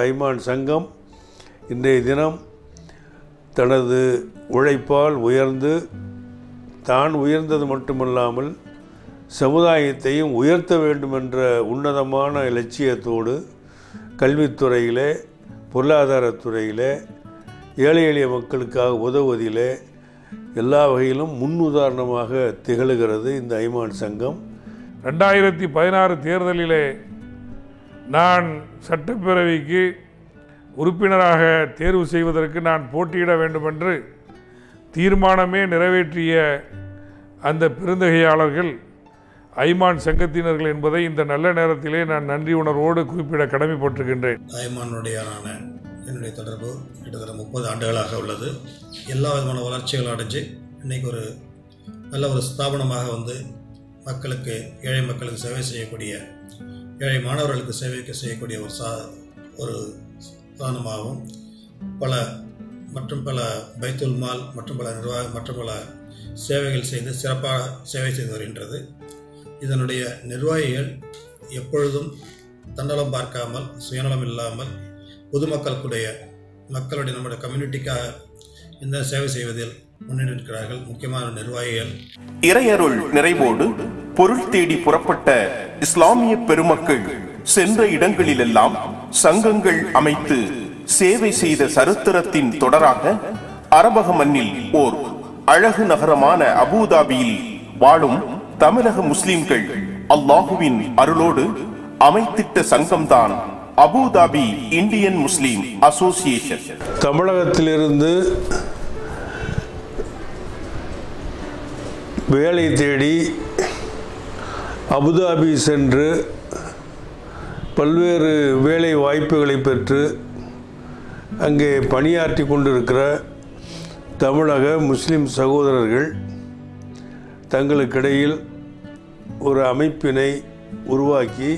ஐமான் சங்கம் இன்றைய தினம் தனது உழைப்பால் உயர்ந்து தான் உயர்ந்தது மட்டுமல்லாமல் சமுதாயத்தையும் உயர்த்த வேண்டும் என்ற உன்னதமான லட்சியத்தோடு கல்வித்துறையிலே பொருளாதாரத்துறையிலே ஏழை எளிய மக்களுக்காக உதவுவதிலே எல்லா வகையிலும் முன்னுதாரணமாக திகழ்கிறது இந்த ஐமான் சங்கம் ரெண்டாயிரத்தி பதினாறு தேர்தலிலே நான் சட்டப்பேரவைக்கு உறுப்பினராக தேர்வு செய்வதற்கு நான் போட்டியிட வேண்டுமென்று தீர்மானமே நிறைவேற்றிய அந்த பெருந்தகையாளர்கள் ஐமான் சங்கத்தினர்கள் என்பதை இந்த நல்ல நேரத்திலே நான் நன்றி உணர்வோடு குறிப்பிட கடமைப்பட்டிருக்கின்றேன் தாய்மானுடையான என்னுடைய தொடர்பு கிட்டத்தட்ட முப்பது ஆண்டுகளாக உள்ளது எல்லா விதமான வளர்ச்சிகளும் அடைஞ்சு இன்றைக்கி ஒரு நல்ல ஒரு ஸ்தாபனமாக வந்து மக்களுக்கு ஏழை மக்களுக்கு சேவை செய்யக்கூடிய ஏழை மாணவர்களுக்கு சேவைக்கு செய்யக்கூடிய ஒரு சா ஒரு ஸ்தானமாகவும் பல மற்றும் பல பைத்துல் மால் மற்றும் பல நிர்வாக மற்றும் பல சேவைகள் செய்து சிறப்பாக சேவை செய்து வருகின்றது இதனுடைய நிர்வாகிகள் எப்பொழுதும் தன்னலம் பார்க்காமல் சுயநலம் இல்லாமல் பொதுமக்களுடைய மக்களுடைய நம்முடைய கம்யூனிட்டிக்காக இந்த சேவை செய்வதில் முன்னெடுக்கிறார்கள் முக்கியமான நிர்வாகிகள் இறையருள் நிறைவோடு பொருள் தேடி புறப்பட்ட இஸ்லாமிய பெருமக்கள் சென்ற இடங்களிலெல்லாம் சங்கங்கள் அமைத்து சேவை செய்த சரித்திரத்தின் தொடராக அரபக மண்ணில் ஓர் அழகு நகரமான அபுதாபியில் வாழும் தமிழக முஸ்லிம்கள் அல்லாஹுவின் அருளோடு அமைத்திட்ட சங்கம்தான் அபுதாபி இந்தியன் முஸ்லிம் அசோசியேஷன் தமிழகத்திலிருந்து வேலை தேடி அபுதாபி சென்று பல்வேறு வேலை வாய்ப்புகளை பெற்று அங்கே பணியாற்றி கொண்டிருக்கிற தமிழக முஸ்லிம் சகோதரர்கள் தங்களுக்கிடையில் ஒரு அமைப்பினை உருவாக்கி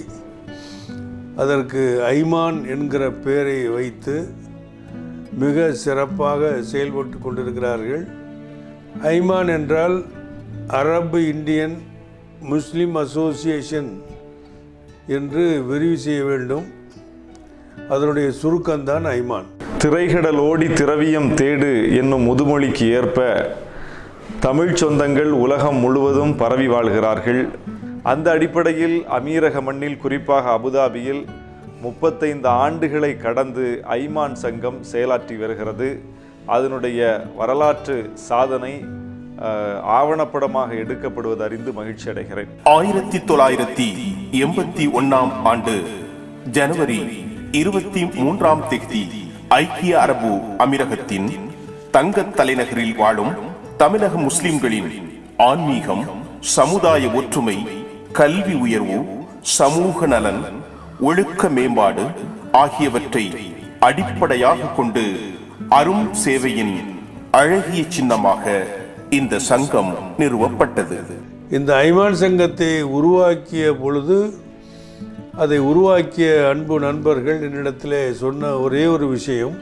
அதற்கு ஐமான் என்கிற பெயரை வைத்து மிக சிறப்பாக செயல்பட்டு கொண்டிருக்கிறார்கள் ஐமான் என்றால் அரபு இந்தியன் முஸ்லிம் அசோசியேஷன் என்று விரிவு செய்ய வேண்டும் அதனுடைய சுருக்கம்தான் ஐமான் திரைகடல் ஓடி திரவியம் தேடு என்னும் முதுமொழிக்கு ஏற்ப தமிழ் சொந்தங்கள் உலகம் முழுவதும் பரவி வாழ்கிறார்கள் அந்த அடிப்படையில் அமீரக மண்ணில் குறிப்பாக அபுதாபியில் முப்பத்தைந்து ஆண்டுகளை கடந்து ஐமான் சங்கம் செயலாற்றி வருகிறது அதனுடைய வரலாற்று சாதனை அஹ், ஆவணப்படமாக எடுக்கப்படுவது அறிந்து மகிழ்ச்சி அடைகிறேன் ஆயிரத்தி தொள்ளாயிரத்தி எண்பத்தி ஒன்னாம் ஆண்டு ஜனவரி இருபத்தி மூன்றாம் தேதி ஐக்கிய அரபு அமீரகத்தின் தங்கத் தலைநகரில் வாழும் தமிழக முஸ்லிம்களின் ஆன்மீகம் சமுதாய ஒற்றுமை கல்வி உயர்வு சமூக நலன் ஒழுக்க மேம்பாடு ஆகியவற்றை அடிப்படையாக கொண்டு அரும் சேவையின் அழகிய சின்னமாக இந்த சங்கம் நிறுவப்பட்டது இந்த ஐமான் சங்கத்தை உருவாக்கிய பொழுது அதை உருவாக்கிய அன்பு நண்பர்கள் என்னிடத்தில் சொன்ன ஒரே ஒரு விஷயம்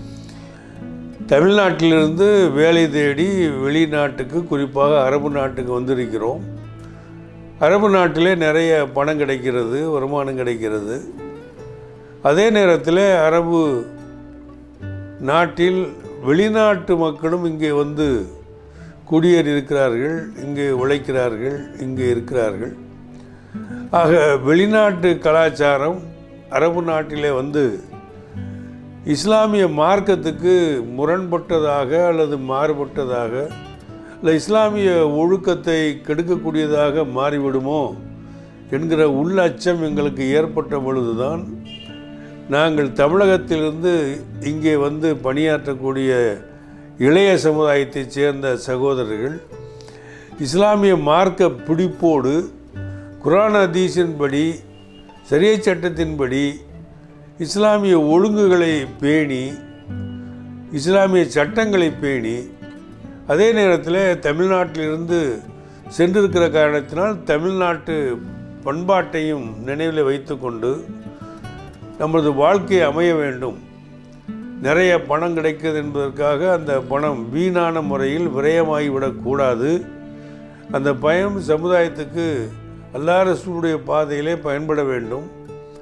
தமிழ்நாட்டிலிருந்து வேலை தேடி வெளிநாட்டுக்கு குறிப்பாக அரபு நாட்டுக்கு வந்திருக்கிறோம் அரபு நாட்டிலே நிறைய பணம் கிடைக்கிறது வருமானம் கிடைக்கிறது அதே நேரத்தில் அரபு நாட்டில் வெளிநாட்டு மக்களும் இங்கே வந்து குடியேறி இருக்கிறார்கள் இங்கே உழைக்கிறார்கள் இங்கே இருக்கிறார்கள் ஆக வெளிநாட்டு கலாச்சாரம் அரபு நாட்டிலே வந்து இஸ்லாமிய மார்க்கத்துக்கு முரண்பட்டதாக அல்லது மாறுபட்டதாக இல்லை இஸ்லாமிய ஒழுக்கத்தை கெடுக்கக்கூடியதாக மாறிவிடுமோ என்கிற உள்ளச்சம் எங்களுக்கு ஏற்பட்ட பொழுதுதான் நாங்கள் தமிழகத்திலிருந்து இங்கே வந்து பணியாற்றக்கூடிய இளைய சமுதாயத்தைச் சேர்ந்த சகோதரர்கள் இஸ்லாமிய மார்க்க பிடிப்போடு குரான் ஹதீஸின்படி சரிய சட்டத்தின்படி இஸ்லாமிய ஒழுங்குகளை பேணி இஸ்லாமிய சட்டங்களை பேணி அதே நேரத்தில் தமிழ்நாட்டிலிருந்து சென்றிருக்கிற காரணத்தினால் தமிழ்நாட்டு பண்பாட்டையும் நினைவில் வைத்துக்கொண்டு நமது வாழ்க்கை அமைய வேண்டும் நிறைய பணம் கிடைக்கிறது என்பதற்காக அந்த பணம் வீணான முறையில் விரயமாகிவிடக்கூடாது அந்த பயம் சமுதாயத்துக்கு அல்லா ரசூலுடைய பாதையிலே பயன்பட வேண்டும்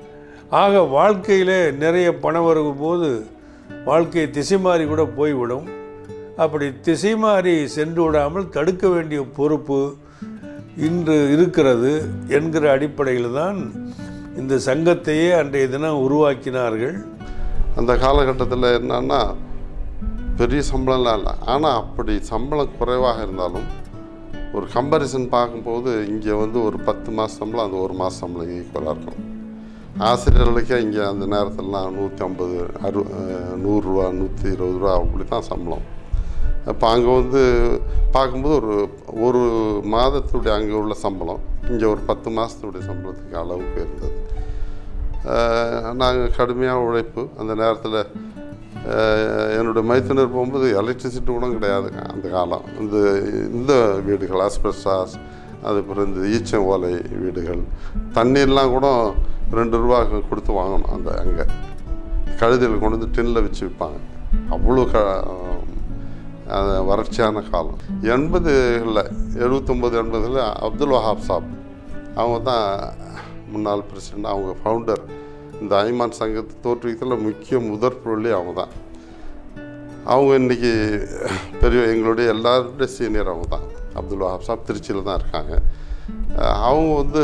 ஆக வாழ்க்கையிலே நிறைய பணம் வரும்போது வாழ்க்கை திசை மாறி கூட போய்விடும் அப்படி திசை மாறி சென்று விடாமல் தடுக்க வேண்டிய பொறுப்பு இன்று இருக்கிறது என்கிற அடிப்படையில் தான் இந்த சங்கத்தையே அன்றைய தினம் உருவாக்கினார்கள் அந்த காலகட்டத்தில் என்னன்னா பெரிய சம்பளம்லாம் இல்லை ஆனால் அப்படி சம்பளம் குறைவாக இருந்தாலும் ஒரு கம்பேரிசன் பார்க்கும்போது இங்கே வந்து ஒரு பத்து மாத சம்பளம் அந்த ஒரு மாத சம்பளம் ஈக்குவலாக இருக்கும் ஆசிரியர்களுக்கே இங்கே அந்த நேரத்திலலாம் நூற்றி ஐம்பது அறு அஹ், நூறுரூவா நூற்றி இருபது ரூபா அப்படி தான் சம்பளம் அப்போ அங்கே வந்து பார்க்கும்போது ஒரு ஒரு மாதத்துடைய அங்கே உள்ள சம்பளம் இங்கே ஒரு பத்து மாதத்துடைய சம்பளத்துக்கு அளவுக்கு இருந்தது நாங்கள் கடுமையாக உழைப்பு அந்த நேரத்தில் என்னுடைய மைத்துனர் போகும்போது எலக்ட்ரிசிட்டி கூட கிடையாதுங்க அந்த காலம் இந்த இந்த வீடுகள் ஆஸ்பெஸ்டாஸ் அதுக்கப்புறம் இந்த ஈச்சம் ஓலை வீடுகள் தண்ணீர்லாம் கூட ரெண்டு ரூபா கொடுத்து வாங்கணும் அந்த அங்கே கழுதையில் கொண்டு வந்து டின்னில் வச்சு விற்பாங்க அவ்வளோ க அது வறட்சியான காலம் எண்பதுகளில் எழுபத்தொம்பது எண்பதில் அப்துல் வஹாப் சாப் அவங்க தான் முன்னாள் பிரசிடெண்ட் அவங்க ஃபவுண்டர் இந்த ஐமான் சங்கத்தை தோற்றுவிக்கத்தில் முக்கிய முதற் பொருளே அவங்க தான் அவங்க இன்றைக்கி பெரிய எங்களுடைய எல்லாருடைய சீனியர் அவங்க தான் அப்துல் வஹாப் சாப் திருச்சியில் தான் இருக்காங்க அஹ் அவங்க வந்து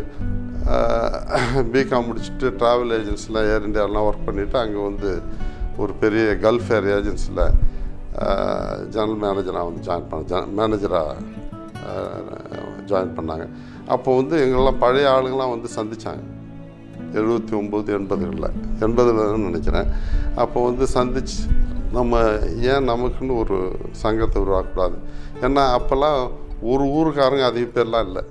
பிகாம் முடிச்சுட்டு ட்ராவல் ஏஜென்சியில் ஏர் இந்தியாலாம் ஒர்க் பண்ணிவிட்டு அங்கே வந்து ஒரு பெரிய கல்ஃப் ஏர் ஏஜென்சியில் ஜெனரல் மேனேஜராக வந்து ஜாயின் பண்ண மேனேஜராக ஜாயின் பண்ணாங்க அப்போ வந்து எங்களெல்லாம் பழைய ஆளுங்களாம் வந்து சந்தித்தாங்க எழுபத்தி ஒம்பது எண்பதுகளில் எண்பதுலன்னு நினைக்கிறேன் அப்போ வந்து சந்திச்சு நம்ம ஏன் நமக்குன்னு ஒரு சங்கத்தை உருவாக்கக்கூடாது ஏன்னா அப்போல்லாம் ஒரு ஊருக்காரங்க அதிக பேர்லாம் இல்லை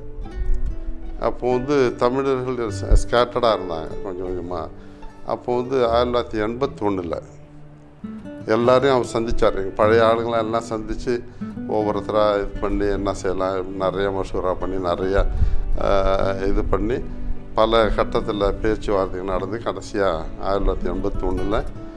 அப்போ வந்து தமிழர்கள் ஸ்கேட்டர்டாக இருந்தாங்க கொஞ்சம் கொஞ்சமாக அப்போ வந்து ஆயிரத்தி தொள்ளாயிரத்தி எண்பத்தி ஒன்றில் எல்லாரையும் அவர் சந்திச்சார் எங்கள் பழைய ஆளுங்களாம் எல்லாம் சந்தித்து ஒவ்வொருத்தராக இது பண்ணி என்ன செய்யலாம் நிறைய மசூரா பண்ணி நிறைய ஆஹ், இது பண்ணி பல கட்டத்தில் பேச்சுவார்த்தைகள் நடந்து கடைசியாக ஆயிரத்தி தொள்ளாயிரத்தி எண்பத்தி ஒன்றில்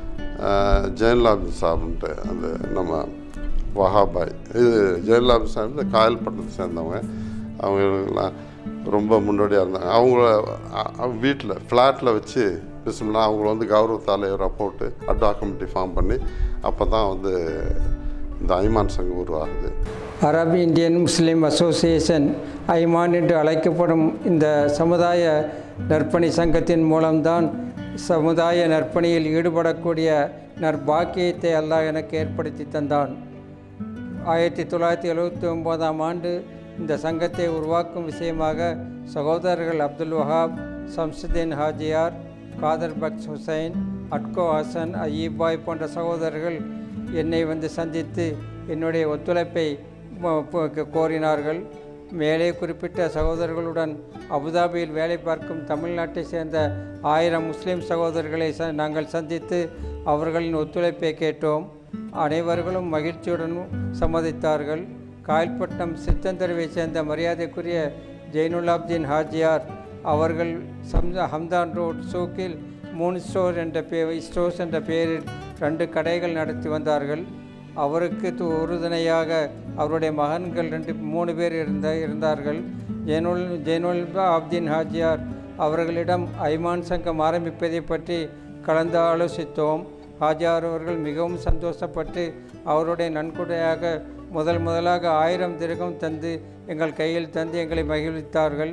ஜெயலலாபி சாப்ன்ட்டு அந்த நம்ம வஹாபாய் இது ஜெயலலாபி சாப் இந்த காயல்பட்டணத்தை சேர்ந்தவங்க அவங்கெல்லாம் ரொம்ப முன்னோடியாக இருந்தாங்க அவங்கள வீட்டில் ஃப்ளாட்டில் வச்சு பிஸ்மில்லா அவங்கள வந்து கௌரவ தலைவராக போட்டு அட்வா கமிட்டி ஃபார்ம் பண்ணி அப்போ தான் வந்து இந்த ஐமான் சங்கம் உருவாகுது அரபு இந்தியன் முஸ்லீம் அசோசியேஷன் ஐமான் என்று அழைக்கப்படும் இந்த சமுதாய நற்பணி சங்கத்தின் மூலம்தான் சமுதாய நற்பணியில் ஈடுபடக்கூடிய நற்பாக்கியத்தை அல்லாஹ் எனக்கு ஏற்படுத்தி தந்தான் ஆயிரத்தி தொள்ளாயிரத்தி எழுபத்தி ஒம்போதாம் ஆண்டு இந்த சங்கத்தை உருவாக்கும் விஷயமாக சகோதரர்கள் அப்துல் வஹாப் சம்சுதீன் ஹாஜியார் காதர் பக்ஸ் ஹுசைன் அட்கோ ஹசன் அய்யீபாய் போன்ற சகோதரர்கள் என்னை வந்து சந்தித்து என்னுடைய ஒத்துழைப்பை ம- ப- கோரினார்கள் மேலே குறிப்பிட்ட சகோதரர்களுடன் அபுதாபியில் வேலை பார்க்கும் தமிழ்நாட்டை சேர்ந்த ஆயிரம் முஸ்லிம் சகோதரர்களை ச நாங்கள் சந்தித்து அவர்களின் ஒத்துழைப்பை கேட்டோம் அனைவர்களும் மகிழ்ச்சியுடன் சம்மதித்தார்கள் காயல்பட்டினம் சித்தந்தருவை சேர்ந்த மரியாதைக்குரிய ஜெயினுல்லாப்தீன் ஹாஜியார் அவர்கள் சம் ஹம்தான் ரோட் சூக்கில் மூன் ஸ்டோர் என்ற பே ஸ்டோர்ஸ் என்ற பெயரில் ரெண்டு கடைகள் நடத்தி வந்தார்கள் அவருக்கு து- உறுதுணையாக அவருடைய மகன்கள் ரெண்டு மூணு பேர் இருந்த இருந்தார்கள் ஜெனுல் ஜெனுல் ஆப்தீன் ஹாஜியார் அவர்களிடம் ஐமான் சங்கம் ஆரம்பிப்பதை பற்றி கலந்து ஆலோசித்தோம் ஹாஜியார் அவர்கள் மிகவும் சந்தோஷப்பட்டு அவருடைய நன்கொடையாக முதல் முதலாக ஆயிரம் திருகம் தந்து எங்கள் கையில் தந்து எங்களை மகிழ்வித்தார்கள்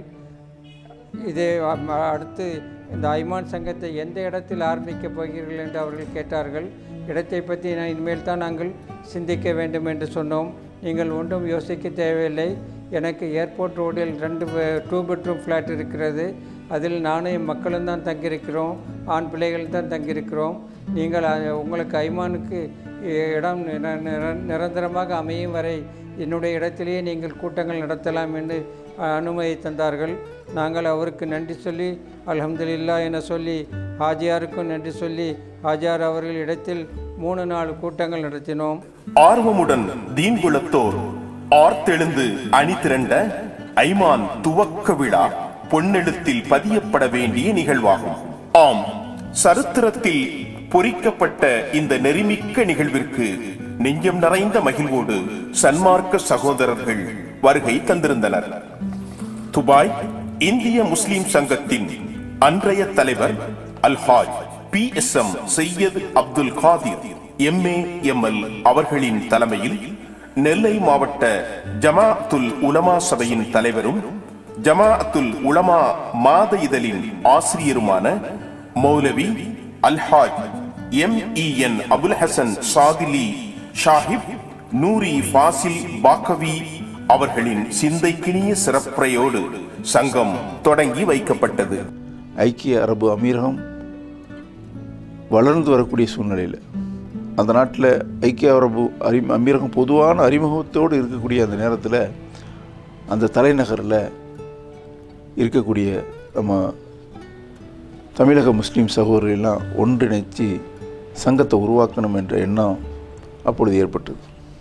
இதே அ- அடுத்து இந்த ஐமான் சங்கத்தை எந்த இடத்தில் ஆரம்பிக்கப் போகிறீர்கள் என்று அவர்கள் கேட்டார்கள் இடத்தை பற்றி நான் இனிமேல் தான் நாங்கள் சிந்திக்க வேண்டும் என்று சொன்னோம் நீங்கள் ஒன்றும் யோசிக்க தேவையில்லை எனக்கு ஏர்போர்ட் ரோடில் ரெண்டு டூ பெட்ரூம் ஃப்ளாட் இருக்கிறது அதில் நானும் என் மக்களும் தான் தங்கியிருக்கிறோம் ஆண் பிள்ளைகள் தான் தங்கியிருக்கிறோம் நீங்கள் அ- உங்களுக்கு ஐமானுக்கு இ- இடம் நிர- நிர- நிரந்தரமாக அமையும் வரை என்னுடைய இடத்திலேயே நீங்கள் கூட்டங்கள் நடத்தலாம் என்று அ, அனுமதி தந்தார்கள் நாங்கள் அவருக்கு நன்றி சொல்லி அல்ஹம்துலில்லா என சொல்லி ஹாஜியாருக்கும் நன்றி சொல்லி ஹாஜியார் அவர்கள் இடத்தில் மூணு நாலு கூட்டங்கள் நடத்தினோம் ஆர்வமுடன் தீன்குலத்தோர் ஆர்த்தெழுந்து அணி திரண்ட ஐமான் துவக்க விழா பொன்னெழுத்தில் பதியப்பட வேண்டிய நிகழ்வாகும் ஆம் சரித்திரத்தில் பொறிக்கப்பட்ட இந்த நெறிமிக்க நிகழ்விற்கு நெஞ்சம் நிறைந்த மகிழ்வோடு சன்மார்க்க சகோதரர்கள் வருகை தந்திருந்தனர் துபாய் இந்திய முஸ்லிம் சங்கத்தின் அன்றைய தலைவர் Alhaj P S M Syed Abdul Khadir MA ML அவர்களின் தலைமையில் நெல்லை மாவட்ட ஜமாஅத்துல் உலமா சபையின் தலைவரும் ஜமாஅத்துல் உலமா மாத இதழின் ஆசிரியருமான Moulavi Alhaj M E N Abul Hasan Shadhili Sahib Noori Fazil Baqavi அவர்களின் சிந்தைக்கினிய சிறப்புரையோடு சங்கம் தொடங்கி வைக்கப்பட்டது ஐக்கிய அரபு அமீரகம் வளர்ந்து வரக்கூடிய சூழ்நிலையில் அந்த நாட்டில் ஐக்கிய அரபு அறி அமீரகம் பொதுவான அறிமுகத்தோடு இருக்கக்கூடிய அந்த நேரத்தில் அந்த தலைநகரில் இருக்கக்கூடிய நம்ம தமிழக முஸ்லீம் சகோதரர்களெல்லாம் ஒன்றிணைச்சு சங்கத்தை உருவாக்கணும் என்ற எண்ணம் அப்பொழுது ஏற்பட்டது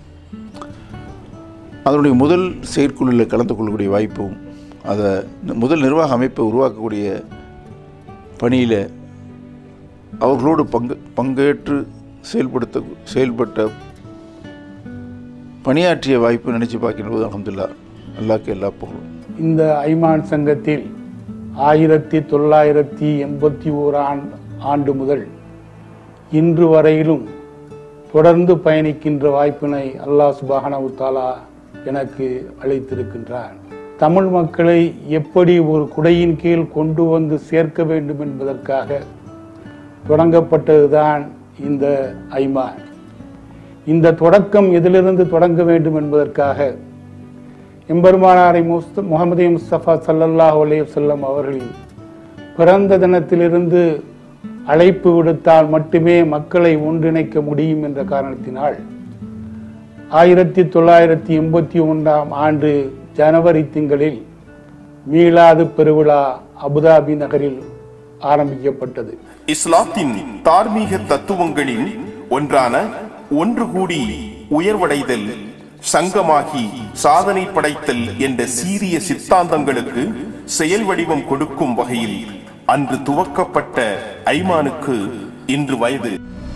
அதனுடைய முதல் செயற்குழுவில் கலந்து கொள்ளக்கூடிய வாய்ப்பும் அதை முதல் நிர்வாக அமைப்பை உருவாக்கக்கூடிய பணியில் அவர்களோடு பங்கு பங்கேற்று செயல்படுத்த செயல்பட்ட பணியாற்றிய வாய்ப்பு நினச்சி பார்க்கின்ற அலமதுல்லா அல்லாக்கு எல்லா புகழும் இந்த ஐமான் சங்கத்தில் ஆயிரத்தி தொள்ளாயிரத்தி எண்பத்தி ஓராம் ஆண்டு முதல் இன்று வரையிலும் தொடர்ந்து பயணிக்கின்ற வாய்ப்பினை அல்லாஹ் சுபஹானஹு தாலா எனக்கு அளித்திருக்கின்றார் தமிழ் மக்களை எப்படி ஒரு குடையின் கீழ் கொண்டு வந்து சேர்க்க வேண்டும் என்பதற்காக தொடங்கப்பட்டதுதான் இந்த ஐமான் இந்த தொடக்கம் எதிலிருந்து தொடங்க வேண்டும் என்பதற்காக எம்பெருமானாரை முஸ்த முகமது முஸ்தபா சல்லல்லாஹ் அலைஹி வஸல்லம் அவர்களின் பிறந்த தினத்திலிருந்து அழைப்பு விடுத்தால் மட்டுமே மக்களை ஒன்றிணைக்க முடியும் என்ற காரணத்தினால் ஆயிரத்தி தொள்ளாயிரத்தி எண்பத்தி ஒன்றாம் ஆண்டு ஜனவரி திங்களில் மீளாது பெருவிழா அபுதாபி நகரில் ஆரம்பிக்கப்பட்டது இஸ்லாத்தின் தார்மீக தத்துவங்களின் ஒன்றான ஒன்று கூடி உயர்வடைதல் சங்கமாகி சாதனை படைத்தல் என்ற சீரிய சித்தாந்தங்களுக்கு செயல் வடிவம் கொடுக்கும் வகையில் அன்று துவக்கப்பட்ட ஐமானுக்கு இன்று வயது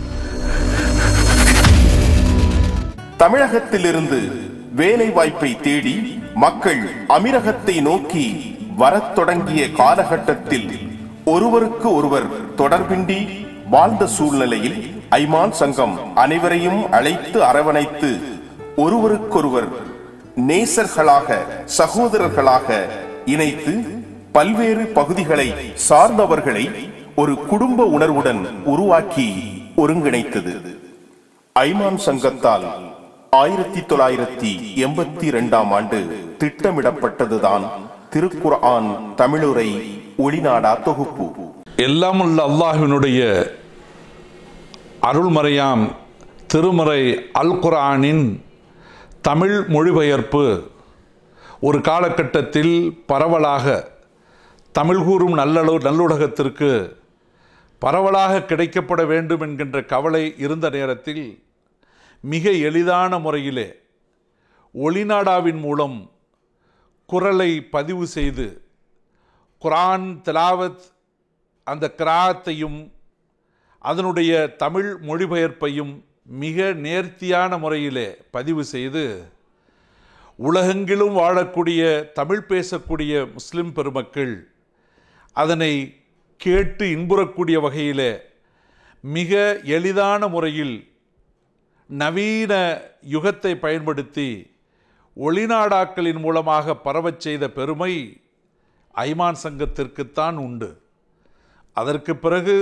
தமிழகத்திலிருந்து வேலை வாய்ப்பை தேடி மக்கள் அமீரகத்தை நோக்கி வரத் தொடங்கிய காலகட்டத்தில் ஒருவருக்கு ஒருவர் தொடர்பின்றி வாழ்ந்த சூழ்நிலையில் ஐமான் சங்கம் அனைவரையும் அழைத்து அரவணைத்து ஒருவருக்கொருவர் நேசர்களாக சகோதரர்களாக இணைத்து பல்வேறு பகுதிகளை சார்ந்தவர்களை ஒரு குடும்ப உணர்வுடன் உருவாக்கி ஒருங்கிணைத்தது ஐமான் சங்கத்தால் ஆயிரத்தி தொள்ளாயிரத்தி எண்பத்தி இரண்டாம் ஆண்டு திட்டமிடப்பட்டதுதான் திருக்குர்ஆன் தமிழுரை ஒளிநாடா தொகுப்பு எல்லாம் உள்ள அல்லாஹ்வினுடைய அருள்மறையாம் திருமறை அல் குர்ஆனின் தமிழ் மொழிபெயர்ப்பு ஒரு காலகட்டத்தில் பரவலாக தமிழ் கூறும் நல்லளு நல்லுலகத்திற்கு பரவலாக கிடைக்கப்பட வேண்டும் என்கின்ற கவலை இருந்த நேரத்தில் மிக எளிதான முறையிலே ஒளிநாடாவின் மூலம் குரலை பதிவு செய்து குரான் திலாவத் அந்த கிராத்தையும் அதனுடைய தமிழ் மொழிபெயர்ப்பையும் மிக நேர்த்தியான முறையிலே பதிவு செய்து உலகெங்கிலும் வாழக்கூடிய தமிழ் பேசக்கூடிய முஸ்லிம் பெருமக்கள் அதனை கேட்டு இன்புறக்கூடிய வகையிலே மிக எளிதான முறையில் நவீன யுகத்தை பயன்படுத்தி ஒளிநாடாக்களின் மூலமாக பரவச் செய்த பெருமை ஐமான் சங்கத்திற்குத்தான் உண்டு அதற்கு பிறகு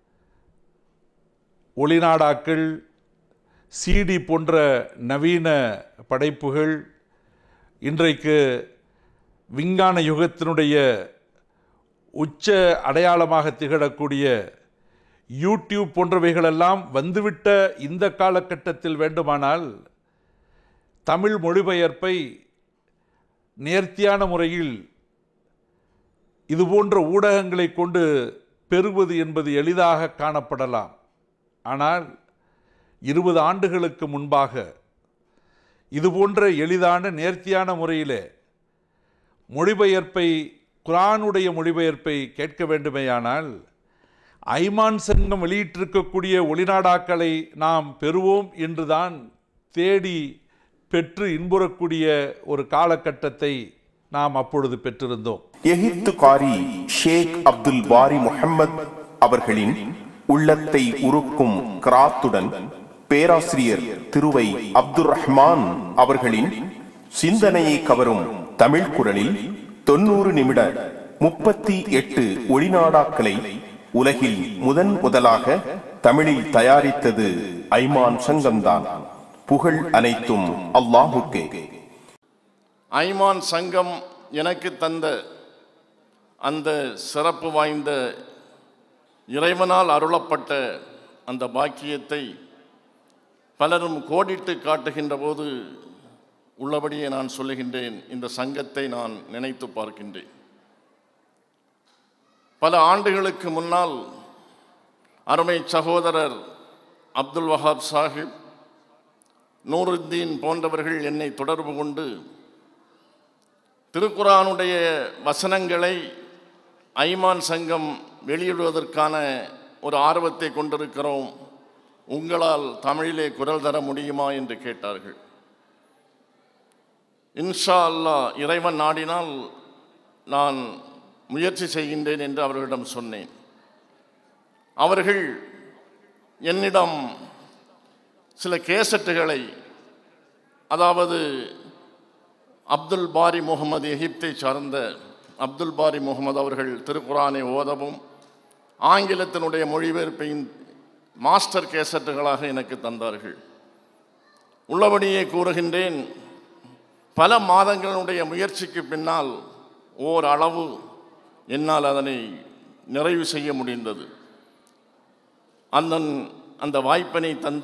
ஒளிநாடாக்கள் சிடி போன்ற நவீன படைப்புகள் இன்றைக்கு விஞ்ஞான யுகத்தினுடைய உச்ச அடையாளமாக திகழக்கூடிய யூடியூப் போன்றவைகளெல்லாம் வந்துவிட்ட இந்த காலகட்டத்தில் வேண்டுமானால் தமிழ் மொழிபெயர்ப்பை நேர்த்தியான முறையில் இதுபோன்ற ஊடகங்களை கொண்டு பெறுவது என்பது எளிதாக காணப்படலாம் ஆனால் இருபது ஆண்டுகளுக்கு முன்பாக இதுபோன்ற எளிதான நேர்த்தியான முறையிலே மொழிபெயர்ப்பை குரானுடைய மொழிபெயர்ப்பை கேட்க வேண்டுமேயானால் ஐமான் சங்கம் வெளியிட்டிருக்கக்கூடிய ஒளிநாடாக்களை நாம் பெறுவோம் என்றுதான் தேடி பெற்று இன்புறக்கூடிய ஒரு காலகட்டத்தை நாம் அப்பொழுது பெற்றிருந்தோம் எகிப்து காரி ஷேக் அப்துல் பாரி முஹம்மத் அவர்களின் உள்ளத்தை உருக்கும் கிராத்துடன் பேராசிரியர் திருவை அப்துர் ரஹ்மான் அவர்களின் சிந்தனையை கவரும் தமிழ் குரலில் தொண்ணூறு நிமிட முப்பத்தி எட்டு ஒளிநாடாக்களை உலகில் முதன் முதலாக தமிழில் தயாரித்தது ஐமான் சங்கம்தான் புகழ் அனைத்தும் அல்லாஹுக்கே ஐமான் சங்கம் எனக்கு தந்த அந்த சிறப்பு வாய்ந்த இறைவனால் அருளப்பட்ட அந்த பாக்கியத்தை பலரும் கோடிட்டு காட்டுகின்ற போது உள்ளபடியே நான் சொல்லுகின்றேன் இந்த சங்கத்தை நான் நினைத்து பார்க்கின்றேன் பல ஆண்டுகளுக்கு முன்னால் அருமை சகோதரர் அப்துல் வஹாப் சாஹிப் நூருத்தீன் போன்றவர்கள் என்னை தொடர்பு கொண்டு திருக்குரானுடைய வசனங்களை ஐமான் சங்கம் வெளியிடுவதற்கான ஒரு ஆர்வத்தை கொண்டிருக்கிறோம் உங்களால் தமிழிலே குரல் தர முடியுமா என்று கேட்டார்கள் இன்ஷா அல்லாஹ் இறைவன் நாடினால் நான் முயற்சி செய்கின்றேன் என்று அவர்களிடம் சொன்னேன் அவர்கள் என்னிடம் சில கேசட்டுகளை அதாவது அப்துல் பாரி முகமது எகிப்தை சார்ந்த அப்துல் பாரி முகமது அவர்கள் திருக்குரானை ஓதவும் ஆங்கிலத்தினுடைய மொழிபெயர்ப்பையும் மாஸ்டர் கேசட்டுகளாக எனக்கு தந்தார்கள் உள்ளபடியே கூறுகின்றேன் பல மாதங்களுடைய முயற்சிக்கு பின்னால் ஓர் அளவு என்னால் அதனை நிறைவு செய்ய முடிந்தது அந்த அந்த வாய்ப்பினை தந்த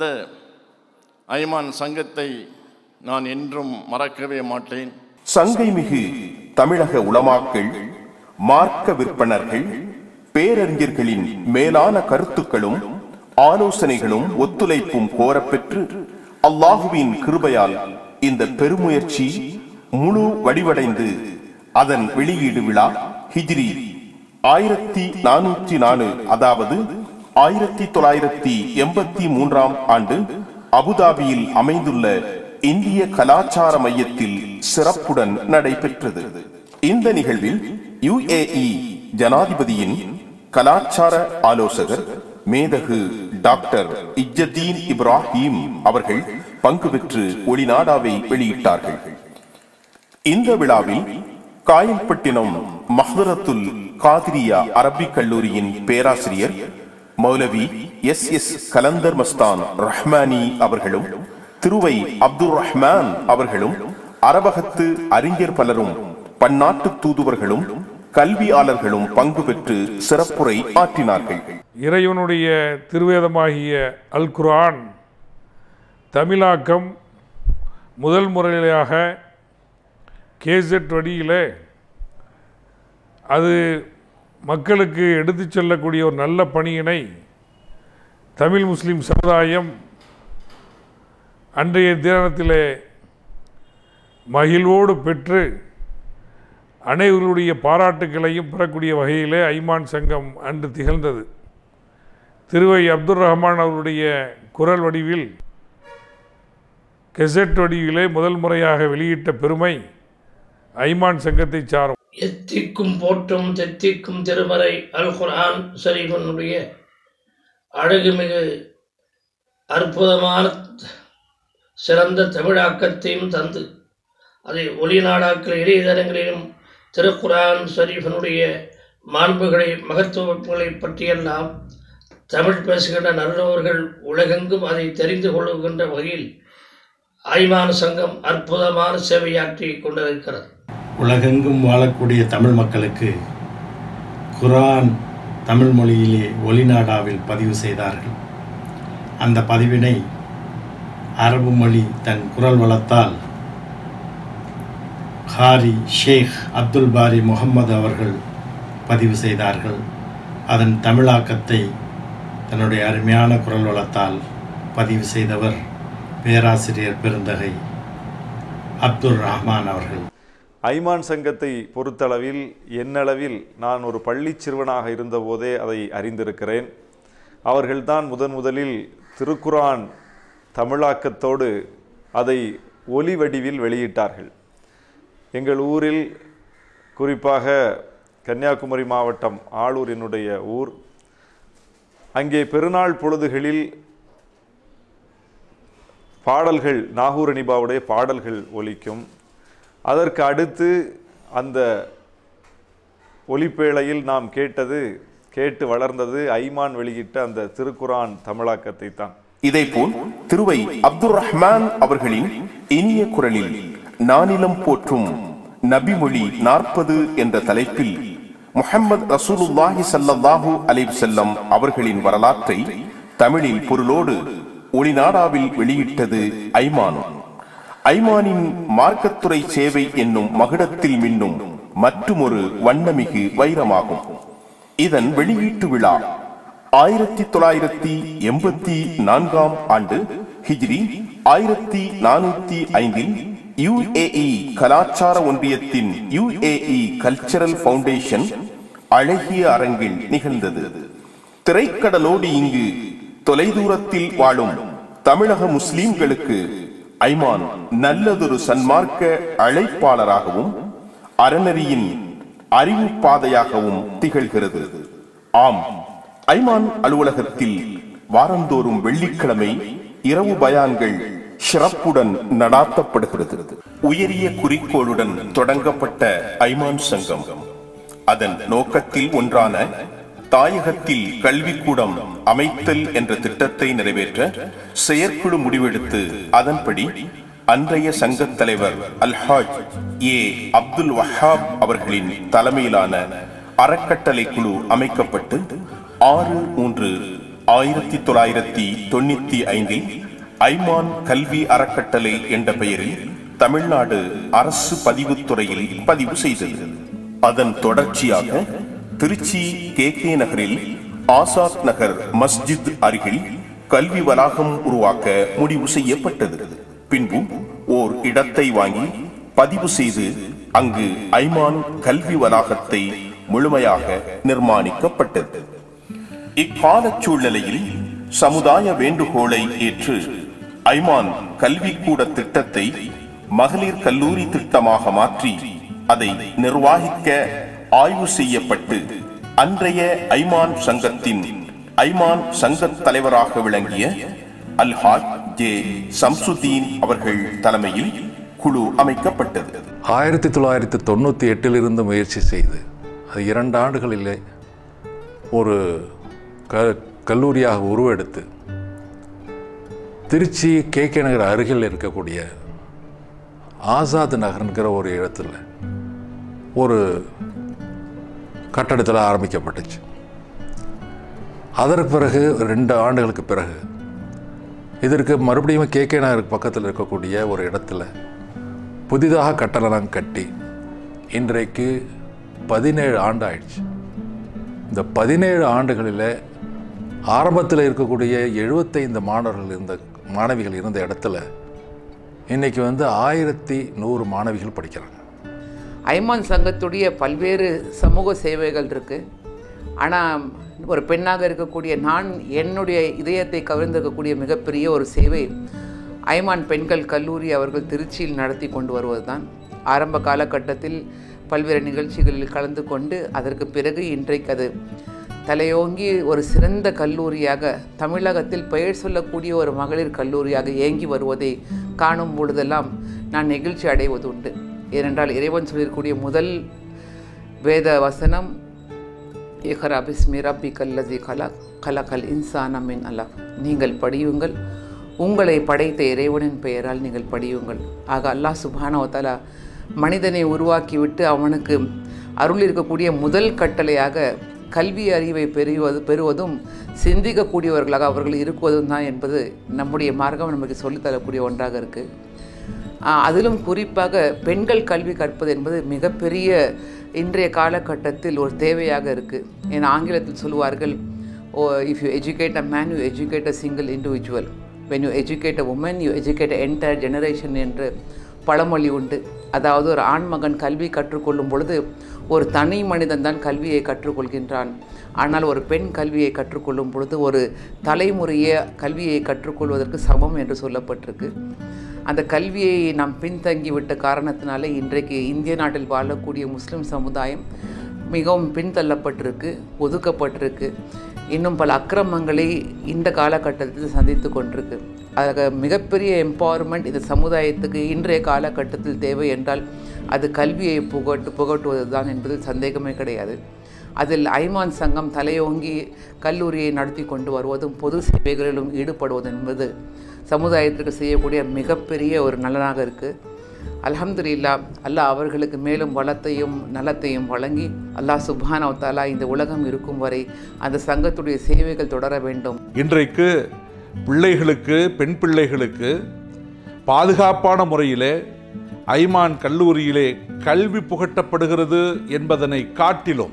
ஐமான் சங்கத்தை நான் என்றும் மறக்கவே மாட்டேன் சங்கை மிகு தமிழக உளமாக்கள் மார்க்க விற்பனர்கள் பேரறிஞர்களின் மேலான கருத்துக்களும் ஆலோசனைகளும் ஒத்துழைப்பும் கோரப்பெற்று அல்லாஹுவின் கிருபையால் இந்த பெருமுயற்சி முழு வடிவடைந்து அதன் வெளியீடு விழா ஹிஜ்ரி ஆயிரத்தி நானூற்றி நாலு அதாவது ஆயிரத்தி தொள்ளாயிரத்தி எண்பத்தி மூன்றாம் ஆண்டு அபுதாபியில் அமைந்துள்ள இந்திய கலாச்சார மையத்தில் சிறப்புடன் நடைபெற்றது இந்த நிகழ்வில் யுஏஇ ஜனாதிபதியின் கலாச்சார ஆலோசகர் மேதகு டாக்டர் இஜ்ஜதீன் இப்ராஹிம் அவர்கள் பங்கு பெற்று ஒளிநாடாவை வெளியிட்டார்கள் இந்த விழாவில் காயல்பட்டினம் மஹ்தரத்துல் காதிரியா அரபிக் கல்லூரியின் பேராசிரியர் மௌலவி எஸ் எஸ் கலந்தர் மஸ்தான் ரஹ்மானி அவர்களும் திருவை அப்துல் ரஹ்மான் அவர்களும் அரபகத்து அறிஞர் பலரும் பன்னாட்டு தூதுவர்களும் கல்வியாளர்களும் பங்கு பெற்று சிறப்புரை ஆற்றினார்கள் இறைவனுடைய திருவேதமாகிய அல் குர்ஆன் தமிழாக்கம் முதல் முறையாக கேசட் வழியிலே அது மக்களுக்கு எடுத்துச் செல்லக்கூடிய ஒரு நல்ல பணியினை தமிழ் முஸ்லிம் சமுதாயம் அன்றைய தினத்திலே மகிழ்வோடு பெற்று அனைவருடைய பாராட்டுக்களையும் பெறக்கூடிய வகையிலே ஐமான் சங்கம் அன்று திகழ்ந்தது திருவை அப்துல் ரஹ்மான் அவருடைய குரல் வடிவில் கெசட் வடிவிலே முதல் முறையாக வெளியிட்ட பெருமை ஐமான் சங்கத்தை சாரும் எத்திக்கும் போற்றும் தெத்திக்கும் திருமறை அல் குர்ஆன் ஷரீஃபனுடைய அழகுமிகு அற்புதமான சிறந்த தமிழாக்கத்தையும் தந்து அதை ஒளிநாடாக்கள் இணையதளங்களிலும் திருக்குரான் ஷரீஃபனுடைய மாண்புகளை மகத்துவங்களை பற்றியெல்லாம் தமிழ் பேசுகின்ற நல்லவர்கள் உலகெங்கும் அதை தெரிந்து கொள்ளுகின்ற வகையில் ஆய்வான சங்கம் அற்புதமான சேவையாற்றி கொண்டிருக்கிறது உலகெங்கும் வாழக்கூடிய தமிழ் மக்களுக்கு குரான் தமிழ் மொழியிலே ஒலிநாடாவில் பதிவு செய்தார்கள் அந்த பதிவினை அரபு மொழி தன் குரல் வளத்தால் ஹாரி ஷேக் அப்துல் பாரி முகம்மது அவர்கள் பதிவு செய்தார்கள் அதன் தமிழாக்கத்தை தன்னுடைய அருமையான குரல் வளத்தால் பதிவு செய்தவர் பேராசிரியர் பெருந்தகை அப்துல் ரஹ்மான் அவர்கள் ஐமான் சங்கத்தை பொறுத்தளவில் என்னளவில் நான் ஒரு பள்ளி சிறுவனாக இருந்தபோதே அதை அறிந்திருக்கிறேன் அவர்கள்தான் முதன் முதலில் திருக்குரான் தமிழாக்கத்தோடு அதை ஒலி வடிவில் வெளியிட்டார்கள் எங்கள் ஊரில் குறிப்பாக கன்னியாகுமரி மாவட்டம் ஆளூர் என்னுடைய ஊர் அங்கே பெருநாள் பொழுதுகளில் பாடல்கள் நாகூர் அனிபாவுடைய பாடல்கள் ஒலிக்கும் அதற்கு அடுத்து அந்த ஒலிப்பேழையில் நாம் கேட்டது கேட்டு வளர்ந்தது ஐமான் வெளியிட்ட அந்த திருக்குரான் தமிழாக்கத்தை தான் இதேபோல் திருவை அப்துர் ரஹ்மான் அவர்களின் இனிய குரலில் நானிலம் போற்றும் நபிமொழி நாற்பது என்ற தலைப்பில் முஹம்மது ரசூலுல்லாஹி ஸல்லல்லாஹு அலைஹி வஸல்லம் அவர்களின் வரலாற்றை தமிழில் பொருளோடு ஒளிநாடாவில் வெளியிட்டது ஐமான் ஐமானின் மார்க்கத்துறை சேவை என்னும் மகுடத்தில் மின்னும் மற்றுமொரு வண்ணமிகு வைரமாகும் இதன் வெளியீட்டு விழா ஆயிரத்தி தொள்ளாயிரத்தி எண்பத்தி நான்காம் ஆண்டு ஹிஜ்ரி ஆயிரத்தி நானூத்தி ஐந்தில் யுஏஇ கலாச்சார ஒன்றியத்தின் யுஏஇ கல்ச்சரல் ஃபவுண்டேஷன் அழகிய அரங்கில் நிகழ்ந்தது திரைக்கடலோடு இங்கு தொலைதூரத்தில் வாழும் தமிழக முஸ்லிம்களுக்கு ஐமான் நல்லதொரு சன்மார்க்க அழைப்பாளராகவும் அறநெறியின் அறிவு பாதையாகவும் திகழ்கிறது ஆம் ஐமான் அலுவலகத்தில் வாரந்தோறும் வெள்ளிக்கிழமை இரவு பயான்கள் சிறப்புடன் நடாத்தப்படுகிறது உயரிய குறிக்கோளுடன் தொடங்கப்பட்ட ஐமான் சங்கம் அதன் நோக்கத்தில் ஒன்றான தாயகத்தில் கல்விக்கூடம் அமைத்தல் என்ற திட்டத்தை நிறைவேற்ற செயற்குழு முடிவெடுத்து அதன்படி அன்றைய சங்கத் தலைவர் அல்ஹாஜ் ஏ அப்துல் வஹாப் அவர்களின் தலைமையிலான அறக்கட்டளை குழு அமைக்கப்பட்டு ஆறு மூன்று ஆயிரத்தி தொள்ளாயிரத்தி தொண்ணூத்தி ஐந்தில் ஐமான் கல்வி அறக்கட்டளை என்ற பெயரில் தமிழ்நாடு அரசு பதிவுத்துறையில் பதிவு செய்தது அதன் தொடர்ச்சியாக திருச்சி கே கே நகரில் ஆசாத் நகர் மஸ்ஜித் அருகில் கல்வி வளாகம் உருவாக்க முடிவு செய்யப்பட்டது பின்பு ஓர் இடத்தை வாங்கி பதிவு செய்து அங்கு ஐமான் கல்வி வளாகத்தை முழுமையாக நிர்மாணிக்கப்பட்டது இக்கால சூழ்நிலையில் சமுதாய வேண்டுகோளை ஏற்று ஐமான் கல்விக்கூட திட்டத்தை மகளிர் கல்லூரி திட்டமாக மாற்றி அதை நிர்வாகிக்க ஆய்வு செய்யப்பட்டு அன்றைய ஐமான் சங்கத்தின் ஐமான் சங்கத் தலைவராக விளங்கிய அல்ஹாஜ் ஜே சம்சுதீன் அவர்கள் தலைமையில் குழு அமைக்கப்பட்டது ஆயிரத்தி தொள்ளாயிரத்தி தொண்ணூற்றி எட்டிலிருந்து முயற்சி செய்து அது இரண்டு ஆண்டுகளிலே ஒரு க கல்லூரியாக உருவெடுத்து திருச்சி கே கே நகர் அருகில் இருக்கக்கூடிய ஆசாத் நகர்ங்கிற ஒரு இடத்துல ஒரு கட்டடத்தில் ஆரம்பிக்கப்பட்டுச்சு அதற்கு பிறகு ரெண்டு ஆண்டுகளுக்கு பிறகு இதற்கு மறுபடியும் கே கே நகருக்கு பக்கத்தில் இருக்கக்கூடிய ஒரு இடத்துல புதிதாக கட்டடம் கட்டி இன்றைக்கு பதினேழு ஆண்டு ஆயிடுச்சு இந்த பதினேழு ஆண்டுகளில் ஆரம்பத்தில் இருக்கக்கூடிய எழுபத்தைந்து மாணவர்கள் இருந்த மாணவிகள் இருந்த இடத்துல இன்றைக்கி வந்து ஆயிரத்தி நூறு மாணவிகள் படிக்கிறாங்க ஐமான் சங்கத்துடைய பல்வேறு சமூக சேவைகள் இருக்குது ஆனால் ஒரு பெண்ணாக இருக்கக்கூடிய நான் என்னுடைய இதயத்தை கவர்ந்திருக்கக்கூடிய மிகப்பெரிய ஒரு சேவை ஐமான் பெண்கள் கல்லூரி அவர்கள் திருச்சியில் நடத்தி கொண்டு வருவது தான் ஆரம்ப காலகட்டத்தில் பல்வேறு நிகழ்ச்சிகளில் கலந்து கொண்டு அதற்கு பிறகு இன்றைக்கு அது தலையோங்கி ஒரு சிறந்த கல்லூரியாக தமிழகத்தில் பெயர் சொல்லக்கூடிய ஒரு மகளிர் கல்லூரியாக இயங்கி வருவதை காணும் பொழுதெல்லாம் நான் நெகிழ்ச்சி அடைவது உண்டு ஏனென்றால் இறைவன் சொல்லியிருக்கக்கூடிய முதல் வேத வசனம் இஹரா பிஸ்மி ரப்பி கல்லதி கலா கலகல் இன்சான மின் அலக் நீங்கள் படியுங்கள் உங்களை படைத்த இறைவனின் பெயரால் நீங்கள் படியுங்கள் ஆக அல்லாஹ் சுபானவத்தாலா மனிதனை உருவாக்கிவிட்டு அவனுக்கு அருள் இருக்கக்கூடிய முதல் கட்டளையாக கல்வி அறிவை பெறுவது பெறுவதும் சிந்திக்கக்கூடியவர்களாக அவர்கள் இருக்குவதும் தான் என்பது நம்முடைய மார்க்கம் நமக்கு சொல்லித்தரக்கூடிய ஒன்றாக இருக்குது அதிலும் குறிப்பாக பெண்கள் கல்வி கற்பது என்பது மிகப்பெரிய இன்றைய காலகட்டத்தில் ஒரு தேவையாக இருக்குது ஏன்னா ஆங்கிலத்தில் சொல்லுவார்கள் oh if you educate a man you educate a single individual when you educate a woman you educate an entire generation என்று பழமொழி உண்டு அதாவது ஒரு ஆண்மகன் கல்வி கற்றுக்கொள்ளும் பொழுது ஒரு தனி மனிதன் தான் கல்வியை கற்றுக்கொள்கின்றான் ஆனால் ஒரு பெண் கல்வியை கற்றுக்கொள்ளும் பொழுது ஒரு தலைமுறைய கல்வியை கற்றுக்கொள்வதற்கு சமம் என்று சொல்லப்பட்டிருக்கு அந்த கல்வியை நாம் பின்தங்கி விட்ட காரணத்தினால இன்றைக்கு இந்திய நாட்டில் வாழக்கூடிய முஸ்லிம் சமுதாயம் மிகவும் பின்தள்ளப்பட்டிருக்கு ஒதுக்கப்பட்டிருக்கு இன்னும் பல அக்கிரமங்களை இந்த காலகட்டத்தில் சந்தித்து கொண்டிருக்கு ஆக மிகப்பெரிய எம்பவர்மெண்ட் இந்த சமுதாயத்துக்கு இன்றைய காலகட்டத்தில் தேவை என்றால் அது கல்வியை புகட்டு புகட்டுவது தான் என்பதில் சந்தேகமே கிடையாது அதில் ஐமான் சங்கம் தலையோங்கி கல்லூரியை நடத்தி கொண்டு வருவதும் பொது சேவைகளிலும் ஈடுபடுவது என்பது சமுதாயத்திற்கு செய்யக்கூடிய மிகப்பெரிய ஒரு நலனாக இருக்குது அல்ஹம்துலில்லா அல்லாஹ் அவர்களுக்கு மேலும் வளத்தையும் நலத்தையும் வழங்கி அல்லாஹ் சுப்ஹானஹு வ தஆலா இந்த உலகம் இருக்கும் வரை அந்த சங்கத்துடைய சேவைகள் தொடர வேண்டும் இன்றைக்கு பிள்ளைகளுக்கு பெண் பிள்ளைகளுக்கு பாதுகாப்பான முறையிலே ஐமான் கல்லூரியிலே கல்வி புகட்டப்படுகிறது என்பதனை காட்டிலும்